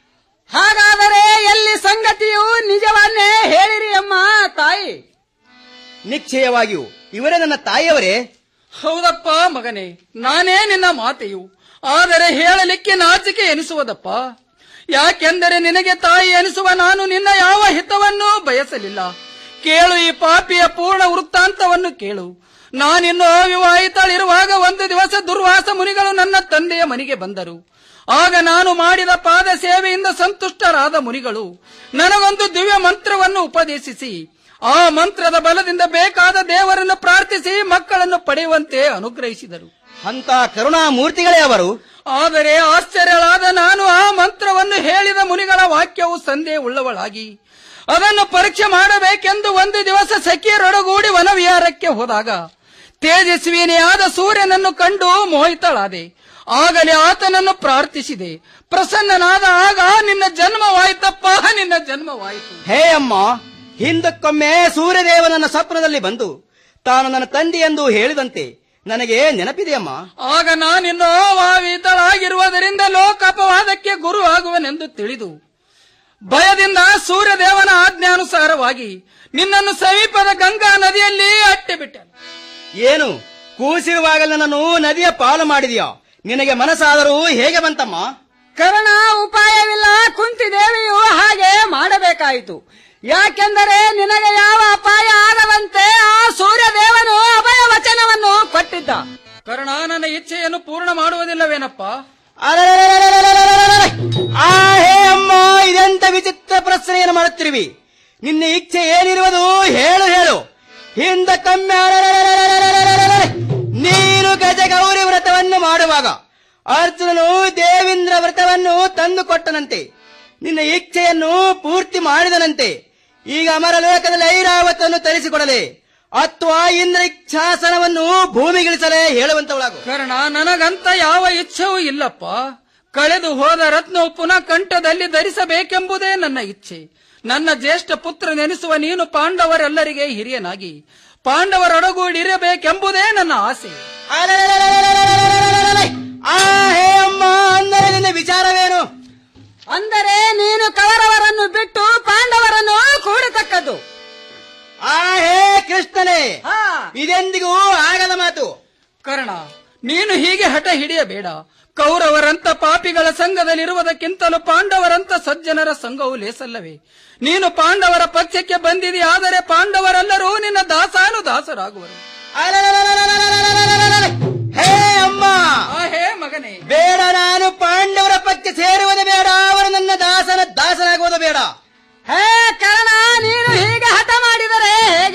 ಹಾಗಾದರೆ ಎಲ್ಲಿ ಸಂಗತಿಯು ನಿಜವನ್ನೇ ಹೇಳಿರಿ ಅಮ್ಮ ತಾಯಿ ನಿಶ್ಚಯವಾಗಿಯೂ ಇವರೇ ನನ್ನ ತಾಯಿಯವರೇ ಹೌದಪ್ಪ ಮಗನೇ ನಾನೇ ನಿನ್ನ ಮಾತೆಯು ಆದರೆ ಹೇಳಲಿಕ್ಕೆ ನಾಚಿಕೆ ಎನಿಸುವುದಪ್ಪ ಯಾಕೆಂದರೆ ನಿನಗೆ ತಾಯಿ ಎನಿಸುವ ನಾನು ನಿನ್ನ ಯಾವ ಹಿತವನ್ನೂ ಬಯಸಲಿಲ್ಲ ಕೇಳು ಈ ಪಾಪಿಯ ಪೂರ್ಣ ವೃತ್ತಾಂತವನ್ನು ಕೇಳು ನಾನಿನ್ನು ಅವಿವಾಹಿತಳಿರುವಾಗ ಒಂದು ದಿವಸ ದುರ್ವಾಸ ಮುನಿಗಳು ನನ್ನ ತಂದೆಯ ಮನೆಗೆ ಬಂದರು ಆಗ ನಾನು ಮಾಡಿದ ಪಾದ ಸೇವೆಯಿಂದ ಸಂತುಷ್ಟರಾದ ಮುನಿಗಳು ನನಗೊಂದು ದಿವ್ಯ ಮಂತ್ರವನ್ನು ಉಪದೇಶಿಸಿ ಆ ಮಂತ್ರದ ಬಲದಿಂದ ಬೇಕಾದ ದೇವರನ್ನು ಪ್ರಾರ್ಥಿಸಿ ಮಕ್ಕಳನ್ನು ಪಡೆಯುವಂತೆ ಅನುಗ್ರಹಿಸಿದರು ಅಂತ ಕರುಣಾ ಮೂರ್ತಿಗಳೇ ಅವರು ಆದರೆ ಆಶ್ಚರ್ಯಳಾದ ನಾನು ಆ ಮಂತ್ರವನ್ನು ಹೇಳಿದ ಮುನಿಗಳ ವಾಕ್ಯವು ಸಂದೇಹ ಉಳ್ಳವಳಾಗಿ ಅದನ್ನು ಪರೀಕ್ಷೆ ಮಾಡಬೇಕೆಂದು ಒಂದು ದಿವಸ ಸಖಿಯರೊಡಗೂಡಿ ವನವಿಹಾರಕ್ಕೆ ಹೋದಾಗ ತೇಜಸ್ವಿನಿಯಾದ ಸೂರ್ಯನನ್ನು ಕಂಡು ಮೋಹಿತಳಾದೆ ಆಗಲೇ ಆತನನ್ನು ಪ್ರಾರ್ಥಿಸಿದೆ ಪ್ರಸನ್ನನಾದ ಆಗ ನಿನ್ನ ಜನ್ಮವಾಯಿತಪ್ಪ ನಿನ್ನ ಜನ್ಮವಾಯಿತು ಹೇ ಅಮ್ಮ ಹಿಂದಕ್ಕೊಮ್ಮೆ ಸೂರ್ಯದೇವ ನನ್ನ ಸ್ವಪ್ನದಲ್ಲಿ ಬಂದು ತಾನು ನನ್ನ ತಂದೆ ಎಂದು ಹೇಳಿದಂತೆ ನನಗೆ ನೆನಪಿದೆಯಮ್ಮ ಆಗ ನಾನಿನ್ನೋ ವಾವಿತಳಾಗಿರುವುದರಿಂದ ಲೋಕಾಪವಾದಕ್ಕೆ ಗುರು ಆಗುವನೆಂದು ತಿಳಿದು ಭಯದಿಂದ ಸೂರ್ಯದೇವನ ಆಜ್ಞಾನುಸಾರವಾಗಿ ನಿನ್ನನ್ನು ಸಮೀಪದ ಗಂಗಾ ನದಿಯಲ್ಲಿ ಅಟ್ಟೆ ಏನು ಕೂಸಿರುವಾಗಲೇ ನನ್ನನ್ನು ನದಿಯ ಪಾಲು ಮಾಡಿದೆಯಾ ನಿನಗೆ ಮನಸ್ಸಾದರೂ ಹೇಗೆ ಬಂತಮ್ಮ ಕರ್ಣ ಉಪಾಯವಿಲ್ಲ ಕುಂತಿದೇವಿಯು ಹಾಗೆ ಮಾಡಬೇಕಾಯಿತು ಯಾಕೆಂದರೆ ನಿನಗೆ ಯಾವ ಅಪಾಯ ಆಗದಂತೆ ಆ ಸೂರ್ಯದೇವನು ಅಭಯ ವಚನವನ್ನು ಕೊಟ್ಟಿದ್ದ ಕರ್ಣ ನನ್ನ ಇಚ್ಛೆಯನ್ನು ಪೂರ್ಣ ಮಾಡುವುದಿಲ್ಲವೇನಪ್ಪ ಆ ಹೇ ಅಮ್ಮ ಇದೆಂತ ವಿಚಿತ್ರ ಪ್ರಶ್ನೆಯನ್ನು ಮಾಡುತ್ತಿರುವಿ ನಿನ್ನ ಇಚ್ಛೆ ಏನಿರುವುದು ಹೇಳು ಹೇಳು ಹಿಂದಕ್ಕೊಮ್ಮೆ ನೀನು ಗಜಗೌರಿ ವ್ರತವನ್ನು ಮಾಡುವಾಗ ಅರ್ಜುನನು ದೇವೇಂದ್ರ ವ್ರತವನ್ನು ತಂದು ಕೊಟ್ಟನಂತೆ ನಿನ್ನ ಇಚ್ಛೆಯನ್ನು ಪೂರ್ತಿ ಮಾಡಿದನಂತೆ ಈಗ ಅಮರ ಲೋಕದಲ್ಲಿ ಐರಾವತನ್ನು ತರಿಸಿಕೊಡಲೆ ಅಥವಾ ಇಂದ್ರ ಇಚ್ಛಾಸನವನ್ನು ಭೂಮಿಗಿಳಿಸಲೇ ಹೇಳುವಂತವಳಾಗು ಕರ್ಣ ನನಗಂತ ಯಾವ ಇಚ್ಛೆಯೂ ಇಲ್ಲಪ್ಪ ಕಳೆದು ಹೋದ ರತ್ನವು ಪುನಃ ಕಂಠದಲ್ಲಿ ಧರಿಸಬೇಕೆಂಬುದೇ ನನ್ನ ಇಚ್ಛೆ ನನ್ನ ಜ್ಯೇಷ್ಠ ಪುತ್ರನೆನಿಸುವ ನೀನು ಪಾಂಡವರೆಲ್ಲರಿಗೆ ಹಿರಿಯನಾಗಿ ಪಾಂಡವರೊಡಗೂಡಿರಬೇಕೆಂಬುದೇ ನನ್ನ ಆಸೆ ಆ ಹೇ ಅಮ್ಮ ಅಂದರೆ ನಿನ್ನ ವಿಚಾರವೇನು ಅಂದರೆ ನೀನು ಕೌರವರನ್ನು ಬಿಟ್ಟು ಪಾಂಡವರನ್ನು ಕೂಡತಕ್ಕದ್ದು ಆ ಹೇ ಕೃಷ್ಣನೇ ಇದೆಂದಿಗೂ ಆಗದ ಮಾತು ಕರ್ಣ ನೀನು ಹೀಗೆ ಹಠ ಹಿಡಿಯಬೇಡ ಕೌರವರಂತ ಪಾಪಿಗಳ ಸಂಘದಲ್ಲಿರುವುದಕ್ಕಿಂತಲೂ ಪಾಂಡವರಂತ ಸಜ್ಜನರ ಸಂಘವು ಲೇಸಲ್ಲವೇ ನೀನು ಪಾಂಡವರ ಪಕ್ಷಕ್ಕೆ ಬಂದಿದೆ ಆದರೆ ಪಾಂಡವರೆಲ್ಲರೂ ನಿನ್ನ ದಾಸಾನು ದಾಸರಾಗುವರು ಹೇ ಅಮ್ಮ ಹೇ ಮಗನೇ ಬೇಡ ನಾನು ಪಾಂಡವರ ಪಕ್ಷ ಸೇರುವುದು ಬೇಡ ಅವರು ನನ್ನ ದಾಸನ ದಾಸನಾಗುವುದು ಬೇಡ ಹೇ ಕರ್ಣ ನೀನು ಹೀಗೆ ಹಠ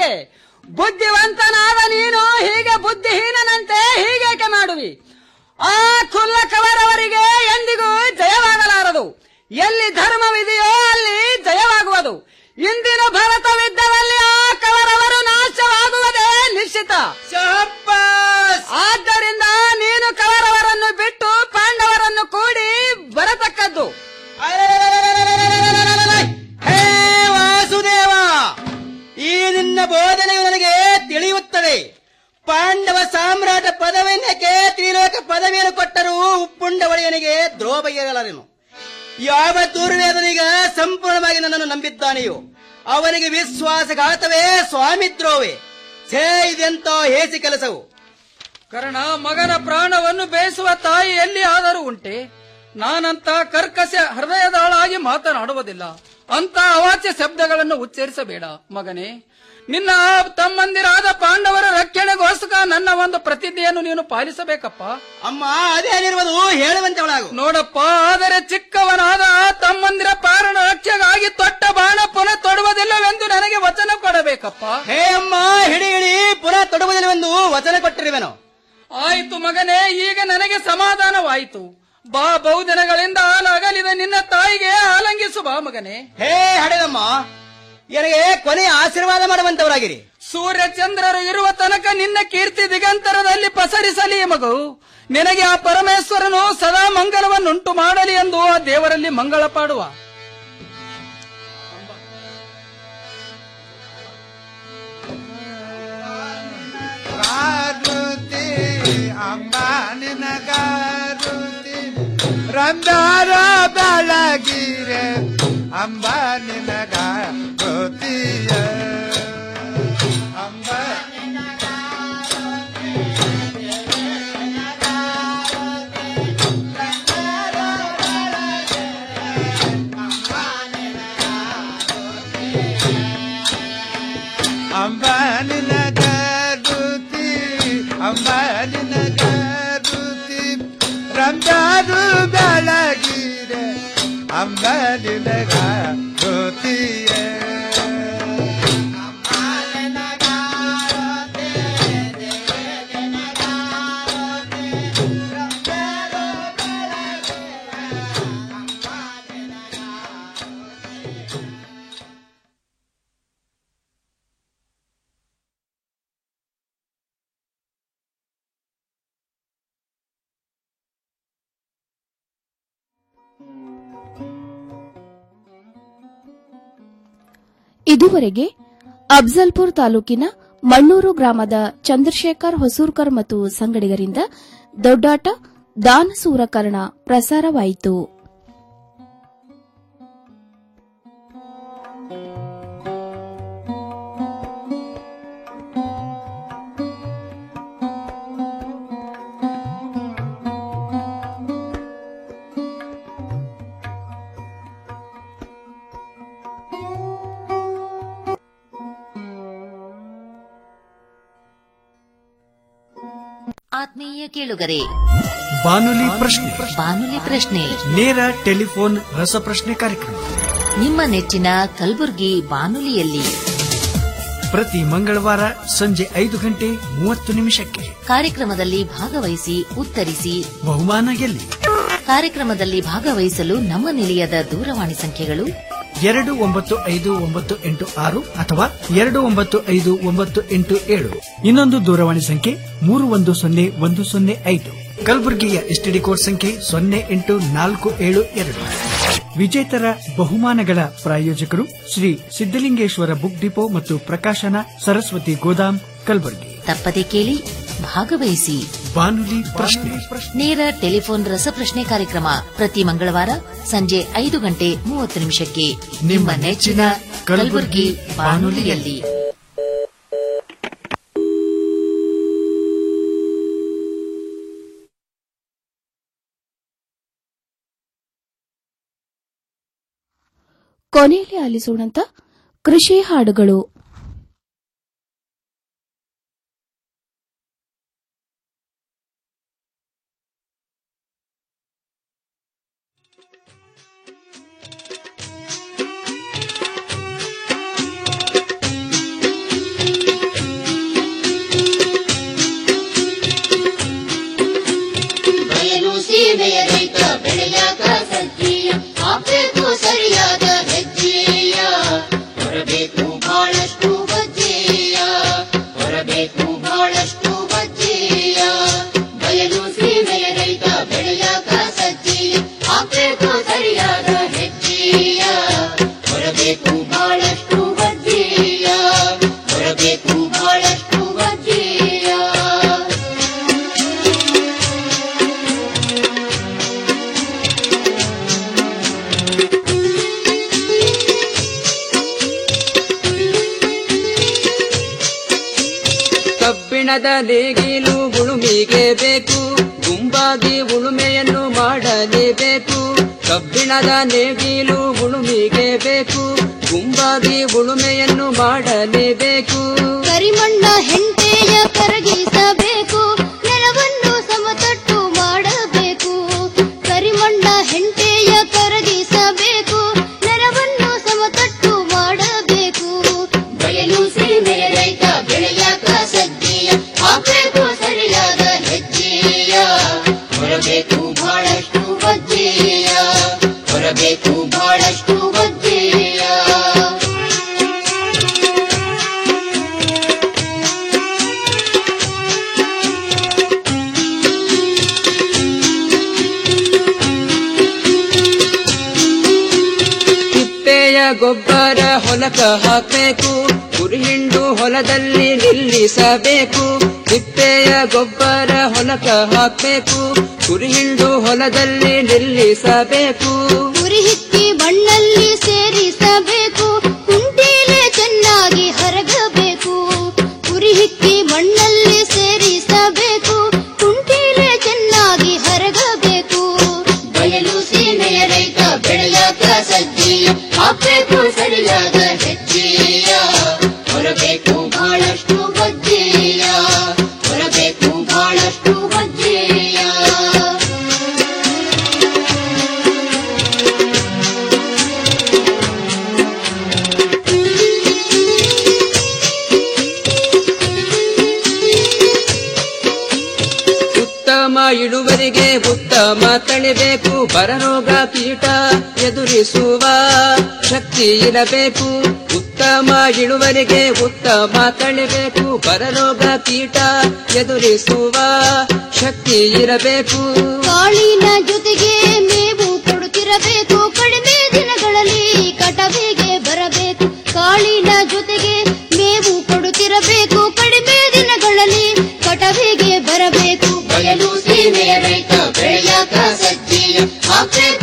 ನಿನಗೆ ಬುದ್ಧಿವಂತನಾದ ನೀನು ಹೀಗೆ ಬುದ್ಧಿಹೀನನಂತೆ ಹೀಗೇಕೆ ಮಾಡುವಿ ಆ ಕುಲ್ಲ ಕವರವರಿಗೆ ಎಂದಿಗೂ ಜಯವಾಗಲಾರದು ಎಲ್ಲಿ ಧರ್ಮವಿದೆಯೋ ಅಲ್ಲಿ ಜಯವಾಗುವುದು ಇಂದಿನ ಭರತವಿದ್ದರಲ್ಲಿ ಆ ಕವರವರು ನಾಶವಾಗುವುದೇ ನಿಶ್ಚಿತ ಆದ್ದರಿಂದ ನೀನು ಕವರವರನ್ನು ಬಿಟ್ಟು ಪಾಂಡವರನ್ನು ಕೂಡಿ ಬರತಕ್ಕದ್ದು ಹೇ ವಾಸುದೇವ ಈ ನಿನ್ನ ಬೋಧನೆಯು ನನಗೆ ತಿಳಿಯುತ್ತದೆ ಪಾಂಡವ ಸಾಮ್ರಾಟ ಪದವಿಯನ್ನಕ್ಕೆ ತ್ರಿಲೋಕ ಪದವಿಯನ್ನು ಕೊಟ್ಟರೂ ಉಪ್ಪುಂಡ ಒಡೆಯನಿಗೆ ದ್ರೋಹ ಬಗೆಯಲಾರೆನು ಯಾವ ದುರ್ವೇದನಿಗ ಸಂಪೂರ್ಣವಾಗಿ ನನ್ನನ್ನು ನಂಬಿದ್ದಾನೆಯೋ ಅವನಿಗೆ ವಿಶ್ವಾಸಘಾತವೇ ಸ್ವಾಮಿದ್ರೋವೇ ಛೇ ಇದೆಂತ ಹೇಸಿ ಕೆಲಸವು ಕರ್ಣ ಮಗನ ಪ್ರಾಣವನ್ನು ಬೇಯಿಸುವ ತಾಯಿ ಎಲ್ಲಿ ಆದರೂ ಉಂಟೆ ನಾನಂತ ಕರ್ಕಶ ಹೃದಯದಾಳಾಗಿ ಮಾತನಾಡುವುದಿಲ್ಲ ಅಂತ ಅವಾಚ್ಯ ಶಬ್ದಗಳನ್ನು ಉಚ್ಚರಿಸಬೇಡ ಮಗನೇ ನಿನ್ನ ಆ ತಮ್ಮಂದಿರಾದ ಪಾಂಡವರ ರಕ್ಷಣೆಗೋಸ್ಕರ ನನ್ನ ಒಂದು ಪ್ರತಿಜ್ಞೆಯನ್ನು ನೀನು ಪಾಲಿಸಬೇಕಪ್ಪ ಅಮ್ಮ ಅದೇನಿರುವುದು ಹೇಳುವಂತೆ ಒಳಗು ನೋಡಪ್ಪ ಆದರೆ ಚಿಕ್ಕವನಾದ ಆ ತಮ್ಮಂದಿರ ಪಾರಣ ರಕ್ಷೆಗಾಗಿ ತೊಟ್ಟ ಬಾಣ ಪುನಃ ತೊಡುವುದಿಲ್ಲವೆಂದು ನನಗೆ ವಚನ ಕೊಡಬೇಕಪ್ಪ ಹೇ ಅಮ್ಮ ಹಿಡಿ ಹಿಡಿ ಪುನಃ ತೊಡುವುದಿಲ್ಲವೆಂದು ವಚನ ಕೊಟ್ಟಿರುವೆನು ಆಯ್ತು ಮಗನೇ ಈಗ ನನಗೆ ಸಮಾಧಾನವಾಯಿತು ಬಾ ಬಹುದಿನಗಳಿಂದ ಹಾಲಾಗಲಿದ ನಿನ್ನ ತಾಯಿಗೆ ಆಲಂಗಿಸು ಬಾ ಮಗನೇ ಹೇ ಹಡೆದಮ್ಮ ನನಗೆ ಕೊನೆ ಆಶೀರ್ವಾದ ಮಾಡುವಂತವರಾಗಿರಿ ಸೂರ್ಯ ಚಂದ್ರರು ಇರುವ ತನಕ ನಿನ್ನ ಕೀರ್ತಿ ದಿಗಂತರದಲ್ಲಿ ಪಸರಿಸಲಿ ಮಗು ನಿನಗೆ ಆ ಪರಮೇಶ್ವರನು ಸದಾ ಮಂಗಲವನ್ನುಂಟು ಮಾಡಲಿ ಎಂದು ಆ ದೇವರಲ್ಲಿ ಮಂಗಳ ಪಾಡುವ ಗಾರುತಿ ಅಂಬಾನಿನ ಗಾರುತಿ ರಂದಾರ ಬೆಳಗಿರೆ ಅಂಬಾನಿನ ಗಾರುತಿಯ ಅಂಬ ಅಂಬಾನಿನ ಗಾರುತಿ ಅಂಬಾನಿನ ಗಾರುತಿ ರಂಜಾರು ಬೆಳಗಿರೆ ಅಂಬಾನಿನ ಗಾರುತಿಯ ಇದುವರೆಗೆ ಅಫ್ಜಲ್ಪುರ್ ತಾಲೂಕಿನ ಮಣ್ಣೂರು ಗ್ರಾಮದ ಚಂದ್ರಶೇಖರ್ ಹೊಸೂರ್ಕರ್ ಮತ್ತು ಸಂಗಡಿಗರಿಂದ ದೊಡ್ಡಾಟ ದಾನಸೂರ ಕರ್ಣ ಪ್ರಸಾರವಾಯಿತು ಆತ್ಮೀಯ ಕೇಳುಗರೆ ಬಾನುಲಿ ಪ್ರಶ್ನೆ ಬಾನುಲಿ ಪ್ರಶ್ನೆ ನೇರ ಟೆಲಿಫೋನ್ ರಸಪ್ರಶ್ನೆ ಕಾರ್ಯಕ್ರಮ ನಿಮ್ಮ ನೆಚ್ಚಿನ ಕಲಬುರ್ಗಿ ಬಾನುಲಿಯಲ್ಲಿ ಪ್ರತಿ ಮಂಗಳವಾರ ಸಂಜೆ ಐದು ಗಂಟೆ ಮೂವತ್ತು ನಿಮಿಷಕ್ಕೆ ಕಾರ್ಯಕ್ರಮದಲ್ಲಿ ಭಾಗವಹಿಸಿ ಉತ್ತರಿಸಿ ಬಹುಮಾನ ಗೆಲ್ಲಿ ಕಾರ್ಯಕ್ರಮದಲ್ಲಿ ಭಾಗವಹಿಸಲು ನಮ್ಮ ನಿಲಯದ ದೂರವಾಣಿ ಸಂಖ್ಯೆಗಳು ಎರಡು ಒಂಬತ್ತು ಐದು ಒಂಬತ್ತು ಎಂಟು ಆರು ಅಥವಾ ಎರಡು ಒಂಬತ್ತು ಐದು ಒಂಬತ್ತು ಎಂಟು ಏಳು ಇನ್ನೊಂದು ದೂರವಾಣಿ ಸಂಖ್ಯೆ ಮೂರು ಒಂದು ಸೊನ್ನೆ ಒಂದು ಸೊನ್ನೆ ಐದು ಕಲಬುರಗಿಯ ಎಸ್ಟಿಡಿ ಕೋಡ್ ಸಂಖ್ಯೆ ಸೊನ್ನೆ ಎಂಟು ನಾಲ್ಕು ಏಳು ಎರಡು ವಿಜೇತರ ಬಹುಮಾನಗಳ ಪ್ರಾಯೋಜಕರು ಶ್ರೀ ಸಿದ್ದಲಿಂಗೇಶ್ವರ ಬುಕ್ ಡಿಪೋ ಮತ್ತು ಪ್ರಕಾಶನ ಸರಸ್ವತಿ ಗೋದಾಮ್ ಕಲಬುರಗಿ ತಪ್ಪದೆ ಕೇಳಿ ಭಾಗವಹಿಸಿ ಬಾನುಲಿ ಪ್ರಶ್ನೆ ನೇರ ಟೆಲಿಫೋನ್ ರಸಪ್ರಶ್ನೆ ಕಾರ್ಯಕ್ರಮ ಪ್ರತಿ ಮಂಗಳವಾರ ಸಂಜೆ ಐದು ಗಂಟೆ ಮೂವತ್ತು ನಿಮಿಷಕ್ಕೆ ನಿಮ್ಮ ನೆಚ್ಚಿನ ಕಲಬುರಗಿ ಬಾನುಲಿಯಲ್ಲಿ ಕೊನೆಯಲ್ಲಿ ಆಲಿಸೋಣಂತ ಕೃಷಿ ಹಾಡುಗಳು ಕಬ್ಬಿಣದ ನೇಗಿಲು ಉಳುಮಿಗೆ ಬೇಕು ಗುಂಪಾಗಿ ಉಳುಮೆಯನ್ನು ಮಾಡಲೇಬೇಕು ಕಬ್ಬಿಣದ ನೇಗಿಲು ಉಳುಮಿಗೆ ಬೇಕು ಗುಂಪಾಗಿ ಉಳುಮೆಯನ್ನು ಮಾಡಲೇಬೇಕು ಕರಿಮಣ್ಣ ಹೆಂಟೆಯ ಕರಗಿಸಬೇಕು ನೆಲವನ್ನು ಸಮತಟ್ಟು ಮಾಡಬೇಕು ಕರಿಮಣ್ಣ ಹೆಂಟೆಯ ಕರಗಿಸಬೇಕು ನೆಲವನ್ನು ಸಮತಟ್ಟು ಮಾಡಬೇಕು ಬಯಲು ಸೀಮೆಯ ರೈತ ಬೆಳೆಯಾಕ ಸಜ್ಜೀಯ ಹಾಕಬೇಕು ಸರಿಯಾದ ಹೆಜ್ಜೆಯ ಹೊರಬೇಕು ಬಹಳಷ್ಟು ವಜ್ಜೆಯ ಹೊರಬೇಕು ಬಹಳಷ್ಟು ವಜ್ಜೆಯ ತಿಪ್ಪೆಯ ಗೊಬ್ಬರ ಹೊಲಕ ಹಾಕಬೇಕು ಕುರಿಹಿಂಡು ಹೊಲದಲ್ಲಿ ನಿಲ್ಲಿಸಬೇಕು ತಿಪ್ಪೆಯ ಗೊಬ್ಬರ ಹೊಲಕ ಹಾಕಬೇಕು ಕುರಿಹಿಂಡು ಹೊಲದಲ್ಲಿ ನಿಲ್ಲಿಸಬೇಕು ಉರಿ ಹಿಕ್ಕಿ ಮಣ್ಣಲ್ಲಿ ಸೇರಿಸಬೇಕು ಕುಂಟೀಲೆ ಚೆನ್ನಾಗಿ ಹರಗಬೇಕು ಉರಿ ಹಿಕ್ಕಿ ಮಣ್ಣಲ್ಲಿ ಸೇರಿಸಬೇಕು ಕುಂಟೀಲೆ ಚೆನ್ನಾಗಿ ಹರಗಬೇಕು ಬಯಲು ಸೀಮೆಯ ರೈತ ಬೆಳೆಯಾಕ ಸಜ್ಜೀಯ ಹಾಕಬೇಕು ಸರಿಯಾದ ಹೆಜ್ಜೆಯ ಹೊರಬೇಕು ಬಹಳಷ್ಟು ವಜ್ಜೆಯ ಹೊರಬೇಕು ಬಹಳಷ್ಟು ವಜ್ಜೆಯ ಉತ್ತಮ ಇಳುವರಿಗೆ ಉತ್ತಮ ತಳಿಬೇಕು ಬರರೋಗ ಕೀಟ ಎದುರಿಸುವ ಶಕ್ತಿ ಇರಬೇಕು ಉತ್ತಮ ಇಳುವರಿಗೆ ಉತ್ತಮ ತಳಿಬೇಕು ಬರರೋಗ ಕೀಟ ಎದುರಿಸುವ ಶಕ್ತಿ ಇರಬೇಕು ಕಾಳಿನ ಜೊತೆಗೆ ಮೇವು ಕೊಡುತ್ತಿರಬೇಕು ಕಡಿಮೆ ದಿನಗಳಲ್ಲಿ ಕಟವಿಗೆ ಬರಬೇಕು ಕಾಳಿನ ಜೊತೆಗೆ ಮೇವು ಕೊಡುತ್ತಿರಬೇಕು ಕಡಿಮೆ ದಿನಗಳಲ್ಲಿ ಕಟವಿಗೆ ಬರಬೇಕು ಬಯಲು ಸೀಮೆಯ ರೈತ ಬೆಳೆಯಾಕ ಸಜ್ಜೀಯ ಹಾಕಬೇಕು